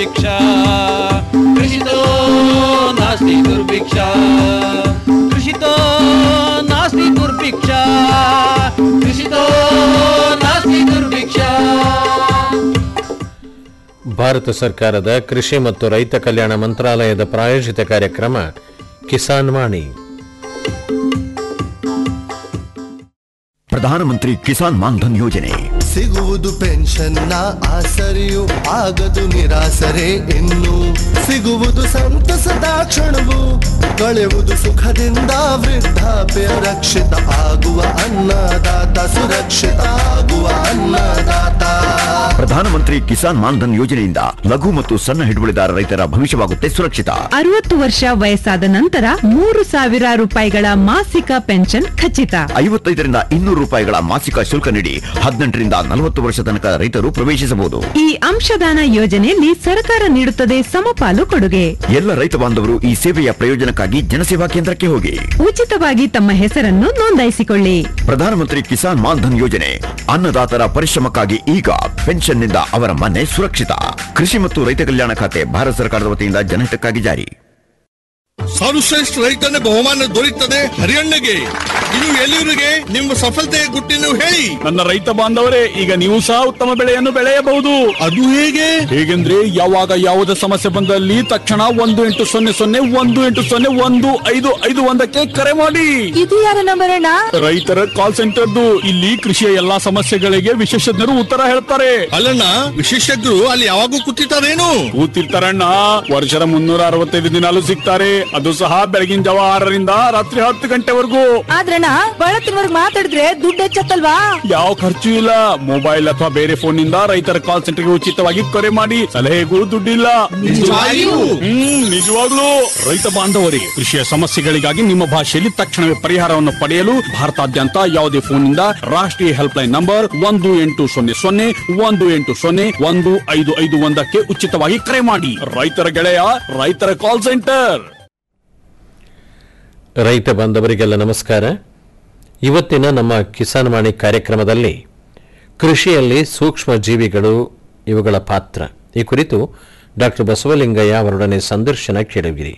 दुर्भिक्षा कृषितो नास्ति दुर्भिक्षा कृषितो नास्ति दुर्भिक्षा कृषितो नास्ति दुर्भिक्षा ಭಾರತ ಸರ್ಕಾರದ ಕೃಷಿ ಮತ್ತು ರೈತ ಕಲ್ಯಾಣ ಮಂತ್ರಾಲಯದ ಪ್ರಾಯೋಜಿತ ಕಾರ್ಯಕ್ರಮ ಕಿಸಾನ್ ವಾಣಿ ಪ್ರಧಾನಮಂತ್ರಿ ಕಿಸಾನ್ ಮಾನ್ಧನ್ ಯೋಜನೆ ಸಿಗುವುದು ಪೆನ್ಷನ್ನ ಆಸರೆಯು ಆಗದು ನಿರಾಸರೆ ಇನ್ನು ಸಿಗುವುದು ಸಂತಸದ ಕ್ಷಣವು ಕಳೆಯುವುದು ಸುಖದಿಂದ ವೃದ್ಧಾಪ್ಯ ರಕ್ಷಿತ ಆಗುವ ಅನ್ನದಾತ ಸುರಕ್ಷಿತ ಆಗುವ ಅನ್ನದಾತ ಪ್ರಧಾನಮಂತ್ರಿ ಕಿಸಾನ್ ಮಾನ್ಧನ್ ಯೋಜನೆಯಿಂದ ಲಘು ಮತ್ತು ಸಣ್ಣ ಹಿಡುವಳಿದಾರ ರೈತರ ಭವಿಷ್ಯವಾಗುತ್ತೆ ಸುರಕ್ಷಿತ ಅರವತ್ತು ವರ್ಷ ವಯಸ್ಸಾದ ನಂತರ ಮೂರು ಸಾವಿರ ರೂಪಾಯಿಗಳ ಮಾಸಿಕ ಪೆನ್ಷನ್ ಖಚಿತ ಐವತ್ತೈದರಿಂದ ಇನ್ನೂರು ರೂಪಾಯಿಗಳ ಮಾಸಿಕ ಶುಲ್ಕ ನೀಡಿ ಹದಿನೆಂಟರಿಂದ ನಲವತ್ತು ವರ್ಷ ತನಕ ರೈತರು ಪ್ರವೇಶಿಸಬಹುದು ಈ ಅಂಶದಾನ ಯೋಜನೆಯಲ್ಲಿ ಸರ್ಕಾರ ನೀಡುತ್ತದೆ ಸಮಪಾಲು ಕೊಡುಗೆ ಎಲ್ಲ ರೈತ ಬಾಂಧವರು ಈ ಸೇವೆಯ ಪ್ರಯೋಜನಕ್ಕಾಗಿ ಜನಸೇವಾ ಕೇಂದ್ರಕ್ಕೆ ಹೋಗಿ ಉಚಿತವಾಗಿ ತಮ್ಮ ಹೆಸರನ್ನು ನೋಂದಾಯಿಸಿಕೊಳ್ಳಿ ಪ್ರಧಾನಮಂತ್ರಿ ಕಿಸಾನ್ ಮಾನ್ಧನ್ ಯೋಜನೆ ಅನ್ನದಾತರ ಪರಿಶ್ರಮಕ್ಕಾಗಿ ಈಗ ಪೆನ್ಷನ್ನಿಂದ ಅವರ ಮನೆ ಸುರಕ್ಷಿತ ಕೃಷಿ ಮತ್ತು ರೈತ ಕಲ್ಯಾಣ ಖಾತೆ ಭಾರತ ಸರ್ಕಾರದ ವತಿಯಿಂದ ಜನಹಿತಕ್ಕಾಗಿ ಜಾರಿ ಸರ್ವಶ್ರೇಷ್ಠ ರೈತನ ಬಹುಮಾನ ದೊರೆಯುತ್ತದೆ ಹರಿಯಣ್ಣಗೆ ಇದು ಎಲ್ಲಿವರಿಗೆ ನಿಮ್ಮ ಸಫಲತೆಯ ಗುಟ್ಟಿನ ಹೇಳಿ ನನ್ನ ರೈತ ಬಾಂಧವರೇ ಈಗ ನೀವು ಸಹ ಉತ್ತಮ ಬೆಳೆಯನ್ನು ಬೆಳೆಯಬಹುದು ಅದು ಹೇಗೆ ಹೇಗೆಂದ್ರೆ ಯಾವಾಗ ಯಾವುದೇ ಸಮಸ್ಯೆ ಬಂದಲ್ಲಿ ತಕ್ಷಣ ಒಂದು ಎಂಟು ಸೊನ್ನೆ ಸೊನ್ನೆ ಒಂದು ಎಂಟು ಸೊನ್ನೆ ಒಂದು ಐದು ಐದು ಒಂದಕ್ಕೆ ಕರೆ ಮಾಡಿ ಇದು ಯಾರ ನಂಬರ್ ಅಣ್ಣ ರೈತರ ಕಾಲ್ ಸೆಂಟರ್ದು ಇಲ್ಲಿ ಕೃಷಿಯ ಎಲ್ಲಾ ಸಮಸ್ಯೆಗಳಿಗೆ ವಿಶೇಷಜ್ಞರು ಉತ್ತರ ಹೇಳ್ತಾರೆ ಅಲ್ಲಣ್ಣ ವಿಶೇಷಜ್ಞರು ಅಲ್ಲಿ ಯಾವಾಗೂ ಕೂತಿರ್ತಾರೇನು ಕೂತಿರ್ತಾರಣ್ಣ ವರ್ಷದ ಮುನ್ನೂರ ಅರವತ್ತೈದು ದಿನಾಲು ಸಿಗ್ತಾರೆ ಅದು ಸಹ ಬೆಳಗಿನ ಜಾವ ಆರರಿಂದ ರಾತ್ರಿ ಹತ್ತು ಗಂಟೆವರೆಗೂ ಆದ್ರಣ್ಣ ಬಳತ್ತಿನವರ್ಗ್ ಮಾತಾಡಿದ್ರೆ ದುಡ್ಡು ಹೆಚ್ಚತ್ತಲ್ವಾ ಯಾವ ಖರ್ಚು ಇಲ್ಲ ಮೊಬೈಲ್ ಅಥವಾ ಬೇರೆ ಫೋನ್ ನಿಂದ ರೈತರ ಕಾಲ್ ಸೆಂಟರ್ಗೆ ಉಚಿತವಾಗಿ ಕರೆ ಮಾಡಿ ಸಲಹೆಗೂ ದುಡ್ಡಿಲ್ಲ ನಿಜವಾಗಿಯೂ? ಹ್ಮ್ ನಿಜವಾಗ್ಲೂ ರೈತ ಬಾಂಧವರಿಗೆ ಕೃಷಿಯ ಸಮಸ್ಯೆಗಳಿಗಾಗಿ ನಿಮ್ಮ ಭಾಷೆಯಲ್ಲಿ ತಕ್ಷಣವೇ ಪರಿಹಾರವನ್ನು ಪಡೆಯಲು ಭಾರತಾದ್ಯಂತ ಯಾವುದೇ ಫೋನ್ ನಿಂದ ರಾಷ್ಟ್ರೀಯ ಹೆಲ್ಪ್ ಲೈನ್ ನಂಬರ್ ಒಂದು ಎಂಟು ಸೊನ್ನೆ ಸೊನ್ನೆ ಒಂದು ಎಂಟು ಸೊನ್ನೆ ಒಂದು ಐದು ಐದು ಒಂದಕ್ಕೆ ಉಚಿತವಾಗಿ ಕರೆ ಮಾಡಿ ರೈತರ ಗೆಳೆಯ ರೈತರ ಕಾಲ್ ಸೆಂಟರ್ ರೈತ ಬಾಂಧವರಿಗೆಲ್ಲ ನಮಸ್ಕಾರ ಇವತ್ತಿನ ನಮ್ಮ ಕಿಸಾನ್ ವಾಣಿ ಕಾರ್ಯಕ್ರಮದಲ್ಲಿ ಕೃಷಿಯಲ್ಲಿ ಸೂಕ್ಷ್ಮ ಜೀವಿಗಳು ಇವುಗಳ ಪಾತ್ರ ಈ ಕುರಿತು ಡಾಕ್ಟರ್ ಬಸವಲಿಂಗಯ್ಯ ಅವರೊಡನೆ ಸಂದರ್ಶನ ಕೇಳುವಿರಿ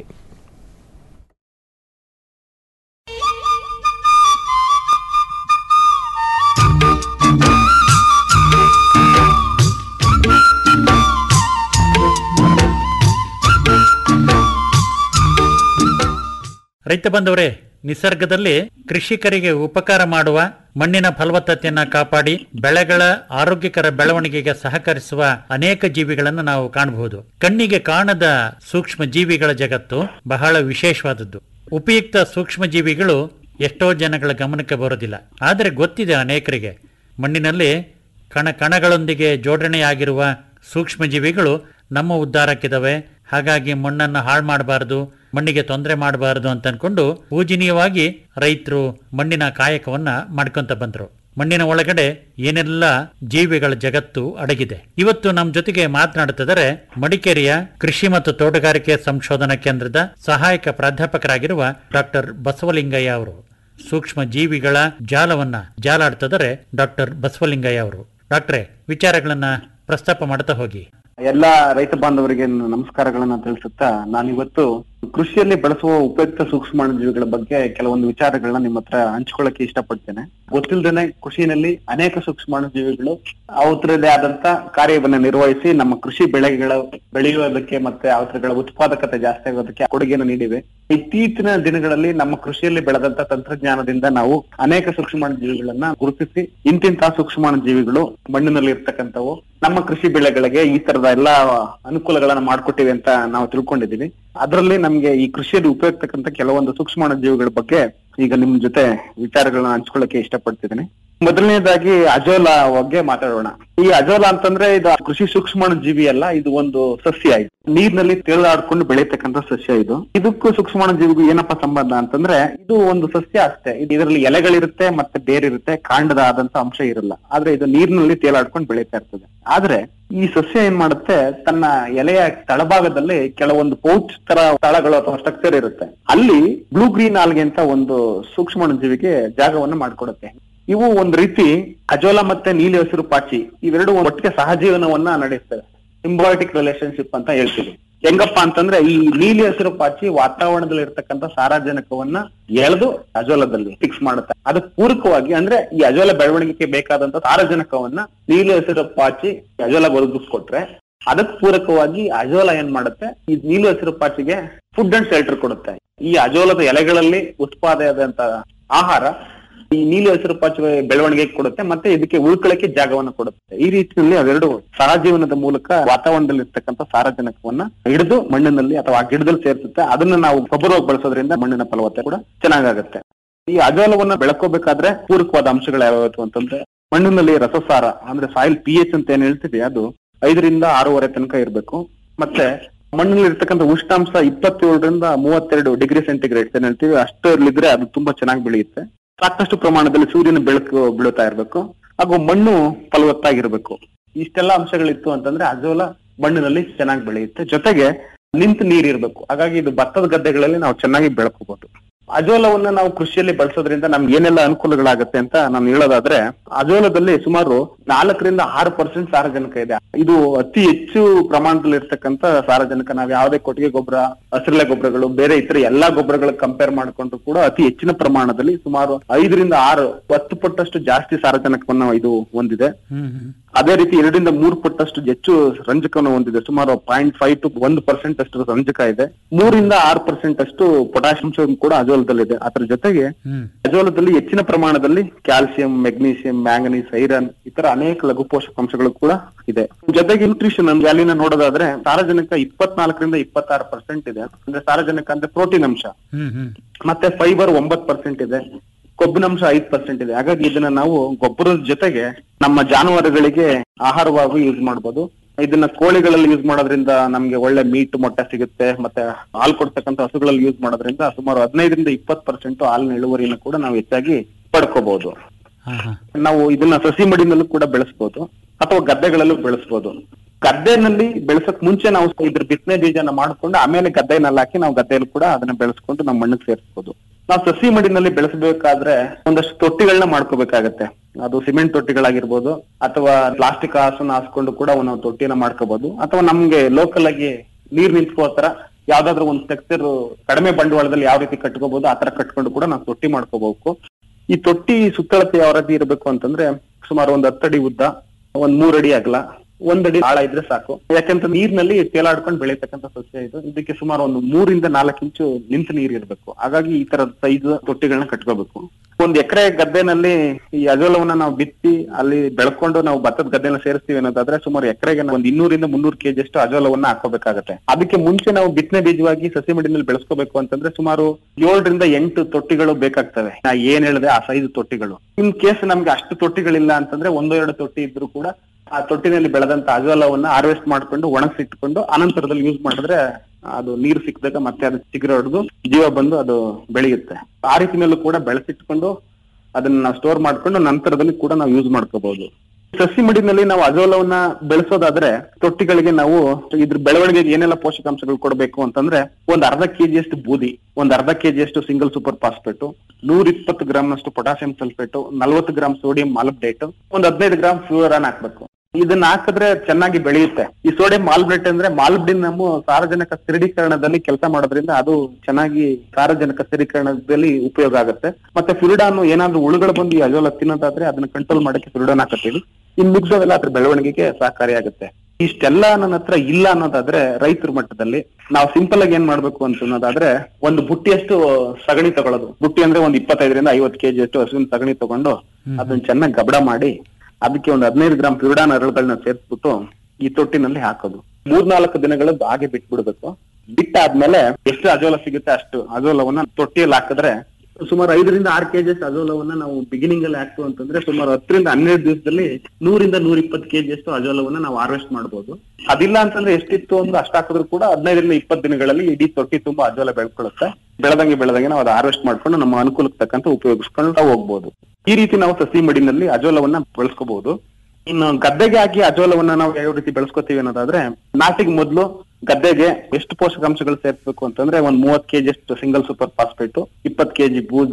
ರೈತ ಬಂದವರೇ ನಿಸರ್ಗದಲ್ಲಿ ಕೃಷಿಕರಿಗೆ ಉಪಕಾರ ಮಾಡುವ ಮಣ್ಣಿನ ಫಲವತ್ತತೆಯನ್ನ ಕಾಪಾಡಿ ಬೆಳೆಗಳ ಆರೋಗ್ಯಕರ ಬೆಳವಣಿಗೆಗೆ ಸಹಕರಿಸುವ ಅನೇಕ ಜೀವಿಗಳನ್ನು ನಾವು ಕಾಣಬಹುದು ಕಣ್ಣಿಗೆ ಕಾಣದ ಸೂಕ್ಷ್ಮ ಜೀವಿಗಳ ಜಗತ್ತು ಬಹಳ ವಿಶೇಷವಾದದ್ದು ಉಪಯುಕ್ತ ಸೂಕ್ಷ್ಮ ಜೀವಿಗಳು ಎಷ್ಟೋ ಜನಗಳ ಗಮನಕ್ಕೆ ಬರೋದಿಲ್ಲ ಆದರೆ ಗೊತ್ತಿದೆ ಅನೇಕರಿಗೆ ಮಣ್ಣಿನಲ್ಲಿ ಕಣ ಕಣಗಳೊಂದಿಗೆ ಜೋಡಣೆಯಾಗಿರುವ ಸೂಕ್ಷ್ಮ ಜೀವಿಗಳು ನಮ್ಮ ಉದ್ಧಾರಕ್ಕಿದಾವೆ ಹಾಗಾಗಿ ಮಣ್ಣನ್ನು ಹಾಳು ಮಾಡಬಾರದು ಮಣ್ಣಿಗೆ ತೊಂದರೆ ಮಾಡಬಾರದು ಅಂತ ಅನ್ಕೊಂಡು ಪೂಜನೀಯವಾಗಿ ರೈತರು ಮಣ್ಣಿನ ಕಾಯಕವನ್ನ ಮಾಡ್ಕೊಂತ ಬಂದ್ರು ಮಣ್ಣಿನ ಒಳಗಡೆ ಏನೆಲ್ಲ ಜೀವಿಗಳ ಜಗತ್ತು ಅಡಗಿದೆ ಇವತ್ತು ನಮ್ಮ ಜೊತೆಗೆ ಮಾತನಾಡುತ್ತಿದ್ದಾರೆ ಮಡಿಕೇರಿಯ ಕೃಷಿ ಮತ್ತು ತೋಟಗಾರಿಕೆ ಸಂಶೋಧನಾ ಕೇಂದ್ರದ ಸಹಾಯಕ ಪ್ರಾಧ್ಯಾಪಕರಾಗಿರುವ ಡಾಕ್ಟರ್ ಬಸವಲಿಂಗಯ್ಯ ಅವರು ಸೂಕ್ಷ್ಮ ಜೀವಿಗಳ ಜಾಲವನ್ನ ಜಾಲಾಡ್ತಿದ್ದಾರೆ ಡಾಕ್ಟರ್ ಬಸವಲಿಂಗಯ್ಯ ಅವರು ಡಾಕ್ಟ್ರೆ ವಿಚಾರಗಳನ್ನ ಪ್ರಸ್ತಾಪ ಮಾಡ್ತಾ ಹೋಗಿ ಎಲ್ಲ ರೈತ ಬಾಂಧವರಿಗೆ ನನ್ನ ನಮಸ್ಕಾರಗಳನ್ನ ತಿಳಿಸುತ್ತಾ ನಾನಿವತ್ತು ಕೃಷಿಯಲ್ಲಿ ಬಳಸುವ ಉಪಯುಕ್ತ ಸೂಕ್ಷ್ಮಾಣುಜೀವಿಗಳ ಬಗ್ಗೆ ಕೆಲವೊಂದು ವಿಚಾರಗಳನ್ನ ನಿಮ್ಮ ಹತ್ರ ಹಂಚ್ಕೊಳ್ಳಕ್ಕೆ ಇಷ್ಟಪಡ್ತೇನೆ ಗೊತ್ತಿಲ್ಲದೇನೆ ಕೃಷಿನಲ್ಲಿ ಅನೇಕ ಸೂಕ್ಷ್ಮಾಣುಜೀವಿಗಳು ಅವತ್ರದೇ ಆದಂತ ಕಾರ್ಯವನ್ನ ನಿರ್ವಹಿಸಿ ನಮ್ಮ ಕೃಷಿ ಬೆಳೆಗಳ ಬೆಳೆಯುವುದಕ್ಕೆ ಮತ್ತೆ ಅವತ್ರಗಳ ಉತ್ಪಾದಕತೆ ಜಾಸ್ತಿ ಆಗೋದಕ್ಕೆ ಕೊಡುಗೆಯನ್ನು ನೀಡಿವೆ ಇತ್ತೀಚಿನ ದಿನಗಳಲ್ಲಿ ನಮ್ಮ ಕೃಷಿಯಲ್ಲಿ ಬೆಳೆದಂತ ತಂತ್ರಜ್ಞಾನದಿಂದ ನಾವು ಅನೇಕ ಸೂಕ್ಷ್ಮಾಣುಜೀವಿಗಳನ್ನ ಗುರುತಿಸಿ ಇಂತಿಂತಹ ಸೂಕ್ಷ್ಮಾಣುಜೀವಿಗಳು ಮಣ್ಣಿನಲ್ಲಿ ಇರ್ತಕ್ಕಂಥವು ನಮ್ಮ ಕೃಷಿ ಬೆಳೆಗಳಿಗೆ ಈ ತರದ ಎಲ್ಲಾ ಅನುಕೂಲಗಳನ್ನ ಮಾಡ್ಕೊಟ್ಟಿವೆ ಅಂತ ನಾವು ತಿಳ್ಕೊಂಡಿದೀವಿ ಅದರಲ್ಲಿ ನಮ್ಗೆ ಈ ಕೃಷಿಯಲ್ಲಿ ಉಪಯೋಗಿಸ್ತಕ್ಕಂಥ ಕೆಲವೊಂದು ಸೂಕ್ಷ್ಮಾಣುಜೀವಿಗಳ ಬಗ್ಗೆ ಈಗ ನಿಮ್ ಜೊತೆ ವಿಚಾರಗಳನ್ನ ಹಂಚ್ಕೊಳ್ಳಕ್ಕೆ ಇಷ್ಟಪಡ್ತಿದ್ದೀನಿ ಮೊದಲನೇದಾಗಿ ಅಜೋಲಾ ಬಗ್ಗೆ ಮಾತಾಡೋಣ ಈ ಅಜೋಲಾ ಅಂತಂದ್ರೆ ಇದು ಕೃಷಿ ಸೂಕ್ಷ್ಮಾಣು ಜೀವಿ ಅಲ್ಲ ಇದು ಒಂದು ಸಸ್ಯ ಇದು ನೀರಿನಲ್ಲಿ ತೇಲಾಡ್ಕೊಂಡು ಬೆಳೀತಕ್ಕಂಥ ಸಸ್ಯ ಇದು ಇದಕ್ಕೂ ಸೂಕ್ಷ್ಮಾಣು ಜೀವಿಗೂ ಏನಪ್ಪಾ ಸಂಬಂಧ ಅಂತಂದ್ರೆ ಇದು ಒಂದು ಸಸ್ಯ ಅಷ್ಟೇ ಇದು ಇದರಲ್ಲಿ ಎಲೆಗಳಿರುತ್ತೆ ಮತ್ತೆ ಬೇರಿರುತ್ತೆ ಕಾಂಡದ ಆದಂತ ಅಂಶ ಇರಲ್ಲ ಆದ್ರೆ ಇದು ನೀರಿನಲ್ಲಿ ತೇಲಾಡ್ಕೊಂಡು ಬೆಳೀತಾ ಇರ್ತದೆ ಆದ್ರೆ ಈ ಸಸ್ಯ ಏನ್ ಮಾಡುತ್ತೆ ತನ್ನ ಎಲೆಯ ತಳಭಾಗದಲ್ಲಿ ಕೆಲವೊಂದು ಪೌಚ್ ತರ ತಳಗಳು ಅಥವಾ ಸ್ಟ್ರಕ್ಚರ್ ಇರುತ್ತೆ ಅಲ್ಲಿ ಬ್ಲೂ ಗ್ರೀನ್ ಆಲ್ಗೆ ಅಂತ ಒಂದು ಸೂಕ್ಷ್ಮಾಣು ಜೀವಿಗೆ ಜಾಗವನ್ನು ಮಾಡ್ಕೊಡುತ್ತೆ ಇವು ಒಂದ್ ರೀತಿ ಅಜೋಲಾ ಮತ್ತೆ ನೀಲಿ ಹಸಿರು ಪಾಚಿ ಇವೆರಡು ಒಟ್ಟಿಗೆ ಸಹಜೀವನವನ್ನ ನಡೆಸ್ತವೆ ಸಿಂಬಾಟಿಕ್ ರಿಲೇಶನ್ಶಿಪ್ ಅಂತ ಹೇಳ್ತೀವಿ ಹೆಂಗಪ್ಪ ಅಂತಂದ್ರೆ ಈ ನೀಲಿ ಹಸಿರು ಪಾಚಿ ವಾತಾವರಣದಲ್ಲಿ ಇರ್ತಕ್ಕಂಥ ಸಾರಜನಕವನ್ನ ಎಳೆದು ಅಜೋಲದಲ್ಲಿ ಫಿಕ್ಸ್ ಮಾಡುತ್ತೆ ಅದಕ್ಕೆ ಪೂರಕವಾಗಿ ಅಂದ್ರೆ ಈ ಅಜೋಲ ಬೆಳವಣಿಗೆಗೆ ಬೇಕಾದಂತ ಸಾರಜನಕವನ್ನ ನೀಲಿ ಹಸಿರು ಪಾಚಿ ಅಜೋಲ ಒದಗಿಸ್ಕೊಟ್ರೆ ಅದಕ್ಕೆ ಪೂರಕವಾಗಿ ಅಜೋಲ ಏನ್ ಮಾಡುತ್ತೆ ಈ ನೀಲಿ ಹಸಿರು ಪಾಚಿಗೆ ಫುಡ್ ಅಂಡ್ ಶೆಲ್ಟರ್ ಕೊಡುತ್ತೆ ಈ ಅಜೋಲದ ಎಲೆಗಳಲ್ಲಿ ಉತ್ಪಾದನೆಯಾದಂತ ಆಹಾರ ಈ ನೀಲಿ ಹಸಿರು ಪಾಚಿ ಬೆಳವಣಿಗೆ ಕೊಡುತ್ತೆ ಮತ್ತೆ ಇದಕ್ಕೆ ಉಳ್ಕೊಳ್ಳಕ್ಕೆ ಜಾಗವನ್ನು ಕೊಡುತ್ತೆ ಈ ರೀತಿಯಲ್ಲಿ ಅವೆರಡು ಸಹಜೀವನದ ಮೂಲಕ ವಾತಾವರಣದಲ್ಲಿ ಇರ್ತಕ್ಕಂಥ ಸಾರಜನಕವನ್ನ ಹಿಡಿದು ಮಣ್ಣಿನಲ್ಲಿ ಅಥವಾ ಆ ಗಿಡದಲ್ಲಿ ಸೇರಿಸುತ್ತೆ ಅದನ್ನ ನಾವು ಗೊಬ್ಬರವಾಗಿ ಬಳಸೋದ್ರಿಂದ ಮಣ್ಣಿನ ಫಲವತ್ತತೆ ಕೂಡ ಚೆನ್ನಾಗಾಗುತ್ತೆ ಈ ಅಜೋಲವನ್ನ ಬೆಳ್ಕೋಬೇಕಾದ್ರೆ ಪೂರಕವಾದ ಅಂಶಗಳು ಯಾವ್ಯಾವ ಅಂತಂದ್ರೆ ಮಣ್ಣಿನಲ್ಲಿ ರಸಸಾರ ಅಂದ್ರೆ ಸಾಯಿಲ್ ಪಿ ಎಚ್ ಅಂತ ಏನ್ ಹೇಳ್ತೀವಿ ಅದು ಐದರಿಂದ ಆರೂವರೆ ತನಕ ಇರಬೇಕು ಮತ್ತೆ ಮಣ್ಣಿನಲ್ಲಿ ಇರ್ತಕ್ಕಂಥ ಉಷ್ಣಾಂಶ ಇಪ್ಪತ್ತೇಳರಿಂದ ಮೂವತ್ತೆರಡು ಡಿಗ್ರಿ ಸೆಂಟಿಗ್ರೇಡ್ ಏನ್ ಹೇಳ್ತೀವಿ ಅಷ್ಟರಲ್ಲಿದ್ರೆ ಅದು ತುಂಬಾ ಚೆನ್ನಾಗಿ ಬೆಳೆಯುತ್ತೆ ಸಾಕಷ್ಟು ಪ್ರಮಾಣದಲ್ಲಿ ಸೂರ್ಯನ ಬೆಳಕು ಬೀಳುತ್ತಾ ಇರಬೇಕು ಹಾಗೂ ಮಣ್ಣು ಫಲವತ್ತಾಗಿರ್ಬೇಕು ಇಷ್ಟೆಲ್ಲ ಅಂಶಗಳಿತ್ತು ಅಂತಂದ್ರೆ ಅಜೋಲ ಮಣ್ಣಿನಲ್ಲಿ ಚೆನ್ನಾಗಿ ಬೆಳೆಯುತ್ತೆ ಜೊತೆಗೆ ನಿಂತು ನೀರಿರ್ಬೇಕು ಹಾಗಾಗಿ ಇದು ಭತ್ತದ ಗದ್ದೆಗಳಲ್ಲಿ ನಾವು ಚೆನ್ನಾಗಿ ಬೆಳ್ಕೋಬಹುದು ಅಜೋಲವನ್ನ ನಾವು ಕೃಷಿಯಲ್ಲಿ ಬಳಸೋದ್ರಿಂದ ನಮ್ಗೆ ಏನೆಲ್ಲ ಅನುಕೂಲಗಳಾಗುತ್ತೆ ಅಂತ ನಾನು ಹೇಳೋದಾದ್ರೆ ಅಜೋಲದಲ್ಲಿ ಸುಮಾರು ನಾಲ್ಕರಿಂದ ಆರು ಪರ್ಸೆಂಟ್ ಸಾರಜನಕ ಇದೆ ಇದು ಅತಿ ಹೆಚ್ಚು ಪ್ರಮಾಣದಲ್ಲಿ ಇರ್ತಕ್ಕಂಥ ಸಾರಜನಕ ನಾವು ಯಾವುದೇ ಕೊಟ್ಟಿಗೆ ಗೊಬ್ಬರ ಹಸಿರೆಲೆ ಗೊಬ್ಬರಗಳು ಬೇರೆ ಇತರ ಎಲ್ಲಾ ಗೊಬ್ಬರಗಳ ಕಂಪೇರ್ ಮಾಡ್ಕೊಂಡ್ರು ಕೂಡ ಅತಿ ಹೆಚ್ಚಿನ ಪ್ರಮಾಣದಲ್ಲಿ ಸುಮಾರು ಐದರಿಂದ ಆರು ಹತ್ತು ಪಟ್ಟಷ್ಟು ಜಾಸ್ತಿ ಸಾರಜನಕವನ್ನ ಇದು ಹೊಂದಿದೆ ಅದೇ ರೀತಿ ಎರಡರಿಂದ ಮೂರು ಪಟ್ಟಷ್ಟು ಹೆಚ್ಚು ರಂಜಕವನ್ನು ಹೊಂದಿದೆ ಸುಮಾರು ಪಾಯಿಂಟ್ ಫೈವ್ ಟು ಒಂದು ಪರ್ಸೆಂಟ್ ಅಷ್ಟು ರಂಜಕ ಇದೆ ಮೂರಿಂದ ಆರು ಪರ್ಸೆಂಟ್ ಅಷ್ಟು ಪೊಟ್ಯಾಷಿಯಂ ಕೂಡ ಅಜೋಲದಲ್ಲಿದೆ ಅದರ ಜೊತೆಗೆ ಅಜೋಲದಲ್ಲಿ ಹೆಚ್ಚಿನ ಪ್ರಮಾಣದಲ್ಲಿ ಕ್ಯಾಲ್ಸಿಯಂ ಮೆಗ್ನೀಷಿಯಂ ಮ್ಯಾಂಗನೀಸ್ ಐರನ್ ಇತರ ಅನೇಕ ಲಘು ಪೋಷಕಾಂಶಗಳು ಕೂಡ ಇದೆ ಜೊತೆಗೆ ನ್ಯೂಟ್ರಿಷನ್ ವ್ಯಾಲ್ಯೂನ ನೋಡೋದಾದ್ರೆ ಸಾರಜನಕ ಇಪ್ಪತ್ನಾಲ್ಕರಿಂದ ಇಪ್ಪತ್ತಾರು ಪರ್ಸೆಂಟ್ ಇದೆ ಅಂದ್ರೆ ಸಾರಜನಕ ಅಂದ್ರೆ ಪ್ರೋಟೀನ್ ಅಂಶ ಮತ್ತೆ ಫೈಬರ್ ಒಂಬತ್ ಪರ್ಸೆಂಟ್ ಇದೆ ಕೊಬ್ಬಿನಂಶ ಐದ್ ಪರ್ಸೆಂಟ್ ಇದೆ ಹಾಗಾಗಿ ಇದನ್ನ ನಾವು ಗೊಬ್ಬರದ ಜೊತೆಗೆ ನಮ್ಮ ಜಾನುವಾರುಗಳಿಗೆ ಆಹಾರವಾಗಿ ಯೂಸ್ ಮಾಡಬಹುದು ಇದನ್ನ ಕೋಳಿಗಳಲ್ಲಿ ಯೂಸ್ ಮಾಡೋದ್ರಿಂದ ನಮ್ಗೆ ಒಳ್ಳೆ ಮೀಟ್ ಮೊಟ್ಟೆ ಸಿಗುತ್ತೆ ಮತ್ತೆ ಹಾಲು ಕೊಡ್ತಕ್ಕಂಥ ಹಸುಗಳಲ್ಲಿ ಯೂಸ್ ಮಾಡೋದ್ರಿಂದ ಸುಮಾರು ಹದಿನೈದರಿಂದ ಇಪ್ಪತ್ ಪರ್ಸೆಂಟ್ ಹಾಲಿನ ಇಳುವರಿನ ಕೂಡ ನಾವು ಹೆಚ್ಚಾಗಿ ಪಡ್ಕೋಬಹುದು ನಾವು ಇದನ್ನ ಸಸಿ ಮಡಿನಲ್ಲೂ ಕೂಡ ಬೆಳೆಸಬಹುದು ಅಥವಾ ಗದ್ದೆಗಳಲ್ಲೂ ಬೆಳೆಸಬಹುದು ಗದ್ದೆನಲ್ಲಿ ಬೆಳೆಸಕ್ ಮುಂಚೆ ನಾವು ಇದ್ರ ಬಿತ್ತನೆ ಬೀಜನ ಮಾಡ್ಕೊಂಡು ಆಮೇಲೆ ಗದ್ದೆನಲ್ಲಿ ಹಾಕಿ ನಾವು ಗದ್ದೆಯಲ್ಲಿ ಕೂಡ ಅದನ್ನ ಬೆಳೆಸ್ಕೊಂಡು ನಮ್ಮ ಮಣ್ಣಿಗೆ ಸೇರಿಸಬಹುದು ನಾವು ಸಸಿ ಮಡಿನಲ್ಲಿ ಬೆಳೆಸಬೇಕಾದ್ರೆ ಒಂದಷ್ಟು ತೊಟ್ಟಿಗಳನ್ನ ಮಾಡ್ಕೋಬೇಕಾಗತ್ತೆ ಅದು ಸಿಮೆಂಟ್ ತೊಟ್ಟಿಗಳಾಗಿರ್ಬೋದು ಅಥವಾ ಪ್ಲಾಸ್ಟಿಕ್ ಹಾಸನ ಹಾಸ್ಕೊಂಡು ಕೂಡ ನಾವು ತೊಟ್ಟಿನ ಮಾಡ್ಕೋಬಹುದು ಅಥವಾ ನಮ್ಗೆ ಲೋಕಲ್ ಆಗಿ ನೀರ್ ನಿಂತ್ಕೋ ತರ ಯಾವ್ದಾದ್ರು ಒಂದು ಸ್ಟ್ರಕ್ಚರ್ ಕಡಿಮೆ ಬಂಡವಾಳದಲ್ಲಿ ಯಾವ ರೀತಿ ಕಟ್ಕೋಬಹುದು ಆ ತರ ಕಟ್ಕೊಂಡು ಕೂಡ ನಾವು ತೊಟ್ಟಿ ಮಾಡ್ಕೋಬೇಕು ಈ ತೊಟ್ಟಿ ಸುತ್ತಳತೆ ಯಾವ ರೀತಿ ಇರಬೇಕು ಅಂತಂದ್ರೆ ಸುಮಾರು ಒಂದ್ ಹತ್ತಡಿ ಉದ್ದ ಒಂದ್ ಮೂರಡಿ ಅಗಲ ಒಂದಡಿ ಆಳ ಇದ್ರೆ ಸಾಕು ಯಾಕಂದ್ರೆ ನೀರಿನಲ್ಲಿ ತೇಲಾಡ್ಕೊಂಡು ಬೆಳೀತಕ್ಕಂಥ ಸಸ್ಯ ಇದು ಇದಕ್ಕೆ ಸುಮಾರು ಒಂದು ಮೂರಿಂದ ನಾಲ್ಕು ಇಂಚು ನಿಂತು ನೀರ್ ಇರಬೇಕು ಹಾಗಾಗಿ ಈ ತರದ ಸೈಜ್ ತೊಟ್ಟಿಗಳನ್ನ ಕಟ್ಕೋಬೇಕು ಒಂದ್ ಎಕರೆ ಗದ್ದೆನಲ್ಲಿ ಈ ಅಜೋಲವನ್ನ ನಾವು ಬಿತ್ತಿ ಅಲ್ಲಿ ಬೆಳ್ಕೊಂಡು ನಾವು ಭತ್ತದ ಗದ್ದೆನ ಸೇರಿಸ್ತೀವಿ ಅನ್ನೋದಾದ್ರೆ ಸುಮಾರು ಎಕರೆಗೆ ಒಂದ್ ಇನ್ನೂರಿಂದ ಮುನ್ನೂರು ಕೆಜಿ ಅಷ್ಟು ಅಜೋಲವನ್ನ ಹಾಕೋಬೇಕಾಗತ್ತೆ ಅದಕ್ಕೆ ಮುಂಚೆ ನಾವು ಬಿತ್ತನೆ ಬೀಜವಾಗಿ ಸಸಿ ಮಡಿನಲ್ಲಿ ಬೆಳೆಸ್ಕೋಬೇಕು ಅಂತಂದ್ರೆ ಸುಮಾರು ಏಳರಿಂದ ಎಂಟು ತೊಟ್ಟಿಗಳು ಬೇಕಾಗ್ತವೆ ನಾ ಏನ್ ಹೇಳಿದೆ ಆ ಸೈಜ್ ತೊಟ್ಟಿಗಳು ಇನ್ ಕೇಸ್ ನಮ್ಗೆ ಅಷ್ಟು ತೊಟ್ಟಿಗಳಿಲ್ಲ ಅಂತಂದ್ರೆ ಒಂದೋ ಎರಡು ತೊಟ್ಟಿ ಇದ್ರು ಕೂಡ ಆ ತೊಟ್ಟಿನಲ್ಲಿ ಬೆಳೆದಂತ ಅಜೋಲವನ್ನ ಹಾರ್ವೆಸ್ಟ್ ಮಾಡ್ಕೊಂಡು ಒಣಗಿಸಿಟ್ಕೊಂಡು ಅನಂತರದಲ್ಲಿ ಯೂಸ್ ಮಾಡಿದ್ರೆ ಅದು ನೀರು ಸಿಕ್ಕಿದಾಗ ಮತ್ತೆ ಅದು ಚಿಗುರು ಹೊಡೆದು ಜೀವ ಬಂದು ಅದು ಬೆಳೆಯುತ್ತೆ ಆ ರೀತಿನಲ್ಲೂ ಕೂಡ ಬೆಳೆಸಿಟ್ಕೊಂಡು ಅದನ್ನ ನಾವು ಸ್ಟೋರ್ ಮಾಡ್ಕೊಂಡು ನಂತರದಲ್ಲಿ ಕೂಡ ನಾವು ಯೂಸ್ ಮಾಡ್ಕೋಬಹುದು ಸಸಿ ಮಡಿನಲ್ಲಿ ನಾವು ಅಜೋಲವನ್ನ ಬೆಳೆಸೋದಾದ್ರೆ ತೊಟ್ಟಿಗಳಿಗೆ ನಾವು ಇದ್ರ ಬೆಳವಣಿಗೆಗೆ ಏನೆಲ್ಲ ಪೋಷಕಾಂಶಗಳು ಕೊಡಬೇಕು ಅಂತಂದ್ರೆ ಒಂದ್ ಅರ್ಧ ಕೆಜಿಯಷ್ಟು ಬೂದಿ ಒಂದ್ ಅರ್ಧ ಕೆಜಿಯಷ್ಟು ಸಿಂಗಲ್ ಸೂಪರ್ ಫಾಸ್ಫೇಟು ನೂರ ಇಪ್ಪತ್ತು ಗ್ರಾಮ್ ನಷ್ಟು ಪೊಟಾಸಿಯಂ ಸಲ್ಫೇಟು ನಲ್ವತ್ತು ಗ್ರಾಮ್ ಸೋಡಿಯಂ ಮಾಲ್ಬ್ಡೇಟ್ ಒಂದ್ ಹದಿನೈದು ಗ್ರಾಮ್ ಫ್ಲೂರಾನ್ ಹಾಕ್ಬೇಕು ಇದನ್ನ ಹಾಕಿದ್ರೆ ಚೆನ್ನಾಗಿ ಬೆಳೆಯುತ್ತೆ ಈ ಸೋಡಿಯಂ ಮಾಲ್ಬ್ಡೇಟ್ ಅಂದ್ರೆ ಮಾಲ್ಬ್ಡಿನ್ ನಮ್ಮ ಸಾರಜನಕ ಸ್ಥಿರೀಕರಣದಲ್ಲಿ ಕೆಲಸ ಮಾಡೋದ್ರಿಂದ ಅದು ಚೆನ್ನಾಗಿ ಸಾರಜನಕ ಸ್ಥಿರೀಕರಣದಲ್ಲಿ ಉಪಯೋಗ ಆಗುತ್ತೆ ಮತ್ತೆ ಫಿರಿಡಾನ್ ಏನಾದ್ರೂ ಹುಳುಗಳು ಬಂದು ಈ ಅಜೋಲ ತಿನ್ನೋದಾದ್ರೆ ಅದನ್ನ ಕಂಟ್ರೋಲ್ ಮಾಡಕ್ಕೆ ಫಿರಿಡಾನ್ ಹಾಕತ್ತೀವಿ ಇನ್ ಮಿಕ್ಸೋವೆಲ್ಲ ಅದ್ರ ಬೆಳವಣಿಗೆಗೆ ಸಹಕಾರಿಯಾಗುತ್ತೆ ಇಷ್ಟೆಲ್ಲ ನನ್ನ ಹತ್ರ ಇಲ್ಲ ಅನ್ನೋದಾದ್ರೆ ರೈತರ ಮಟ್ಟದಲ್ಲಿ ನಾವು ಸಿಂಪಲ್ ಆಗಿ ಏನ್ ಮಾಡ್ಬೇಕು ಅಂತ ಅನ್ನೋದಾದ್ರೆ ಒಂದು ಬುಟ್ಟಿಯಷ್ಟು ಸಗಣಿ ತಗೊಳ್ಳೋದು ಬುಟ್ಟಿ ಅಂದ್ರೆ ಒಂದ್ ಇಪ್ಪತ್ತೈದರಿಂದ ಐವತ್ತು ಕೆಜಿ ಅಷ್ಟು ಹಸುವಿನ ಸಗಣಿ ತಗೊಂಡು ಅದನ್ನ ಚೆನ್ನಾಗಿ ಗಬಡ ಮಾಡಿ ಅದಕ್ಕೆ ಒಂದು ಹದಿನೈದು ಗ್ರಾಮ್ ಪ್ಯೂರಿಡಾನ್ ಅರಳುಗಳನ್ನ ಸೇರಿಸ್ಬಿಟ್ಟು ಈ ತೊಟ್ಟಿನಲ್ಲಿ ಹಾಕೋದು ಮೂರ್ನಾಲ್ಕು ದಿನಗಳು ಹಾಗೆ ಬಿಟ್ಬಿಡ್ಬೇಕು ಬಿಟ್ಟಾದ್ಮೇಲೆ ಎಷ್ಟು ಅಜೋಲ ಸಿಗುತ್ತೆ ಅಷ್ಟು ಅಜೋಲವನ್ನ ತೊಟ್ಟಿಯಲ್ಲಿ ಹಾಕಿದ್ರೆ ಸುಮಾರು ಐದರಿಂದ ಆರು ಕೆಜಿ ಅಜೋಲವನ್ನ ನಾವು ಬಿಗಿನಿಂಗ್ ಅಲ್ಲಿ ಹಾಕ್ತು ಅಂತಂದ್ರೆ ಸುಮಾರು ಹತ್ತರಿಂದ ಹನ್ನೆರಡು ದಿವಸದಲ್ಲಿ ನೂರಿಂದ ನೂರ ಇಪ್ಪತ್ತು ಕೆಜಿ ಅಷ್ಟು ಅಜೋಲವನ್ನ ನಾವು ಹಾರ್ವೆಸ್ಟ್ ಮಾಡಬಹುದು ಅದಿಲ್ಲ ಅಂತಂದ್ರೆ ಎಷ್ಟಿತ್ತು ಅಂದ್ರೆ ಅಷ್ಟು ಹಾಕಿದ್ರು ಕೂಡ ಹದಿನೈದರಿಂದ ಇಪ್ಪತ್ತು ದಿನಗಳಲ್ಲಿ ಇಡೀ ತೊಟ್ಟಿ ತುಂಬಾ ಅಜೋಲ ಬೆಳ್ಕೊಳ್ಳುತ್ತೆ ಬೆಳೆದಂಗೆ ಬೆಳೆದಂಗೆ ನಾವು ಅದು ಹಾರ್ವೆಸ್ಟ್ ಮಾಡ್ಕೊಂಡು ನಮ್ಮ ಅನುಕೂಲಕ್ಕೆ ತಕ್ಕಂತ ಉಪಯೋಗಿಸ್ಕೊಂಡು ಹೋಗ್ಬೋದು ಈ ರೀತಿ ನಾವು ಸಸಿ ಮಡಿನಲ್ಲಿ ಅಜೋಲವನ್ನ ಬೆಳೆಸ್ಕೋಬಹುದು ಇನ್ನು ಗದ್ದೆಗೆ ಹಾಕಿ ಅಜೋಲವನ್ನ ನಾವು ಯಾವ ರೀತಿ ಬೆಳೆಸ್ಕೋತೀವಿ ಅನ್ನೋದಾದ್ರೆ ನಾಟಿಗೆ ಮೊದಲು ಗದ್ದೆಗೆ ಎಷ್ಟು ಪೋಷಕಾಂಶಗಳು ಸೇರಿಸಬೇಕು ಅಂತಂದ್ರೆ ಒಂದ್ ಮೂವತ್ ಕೆಜಿ ಅಷ್ಟು ಸಿಂಗಲ್ ಸೂಪರ್ ಫಾಸ್ಫೇಟ್ ಇಪ್ಪತ್ ಕೆಜಿ ಬೂದಿ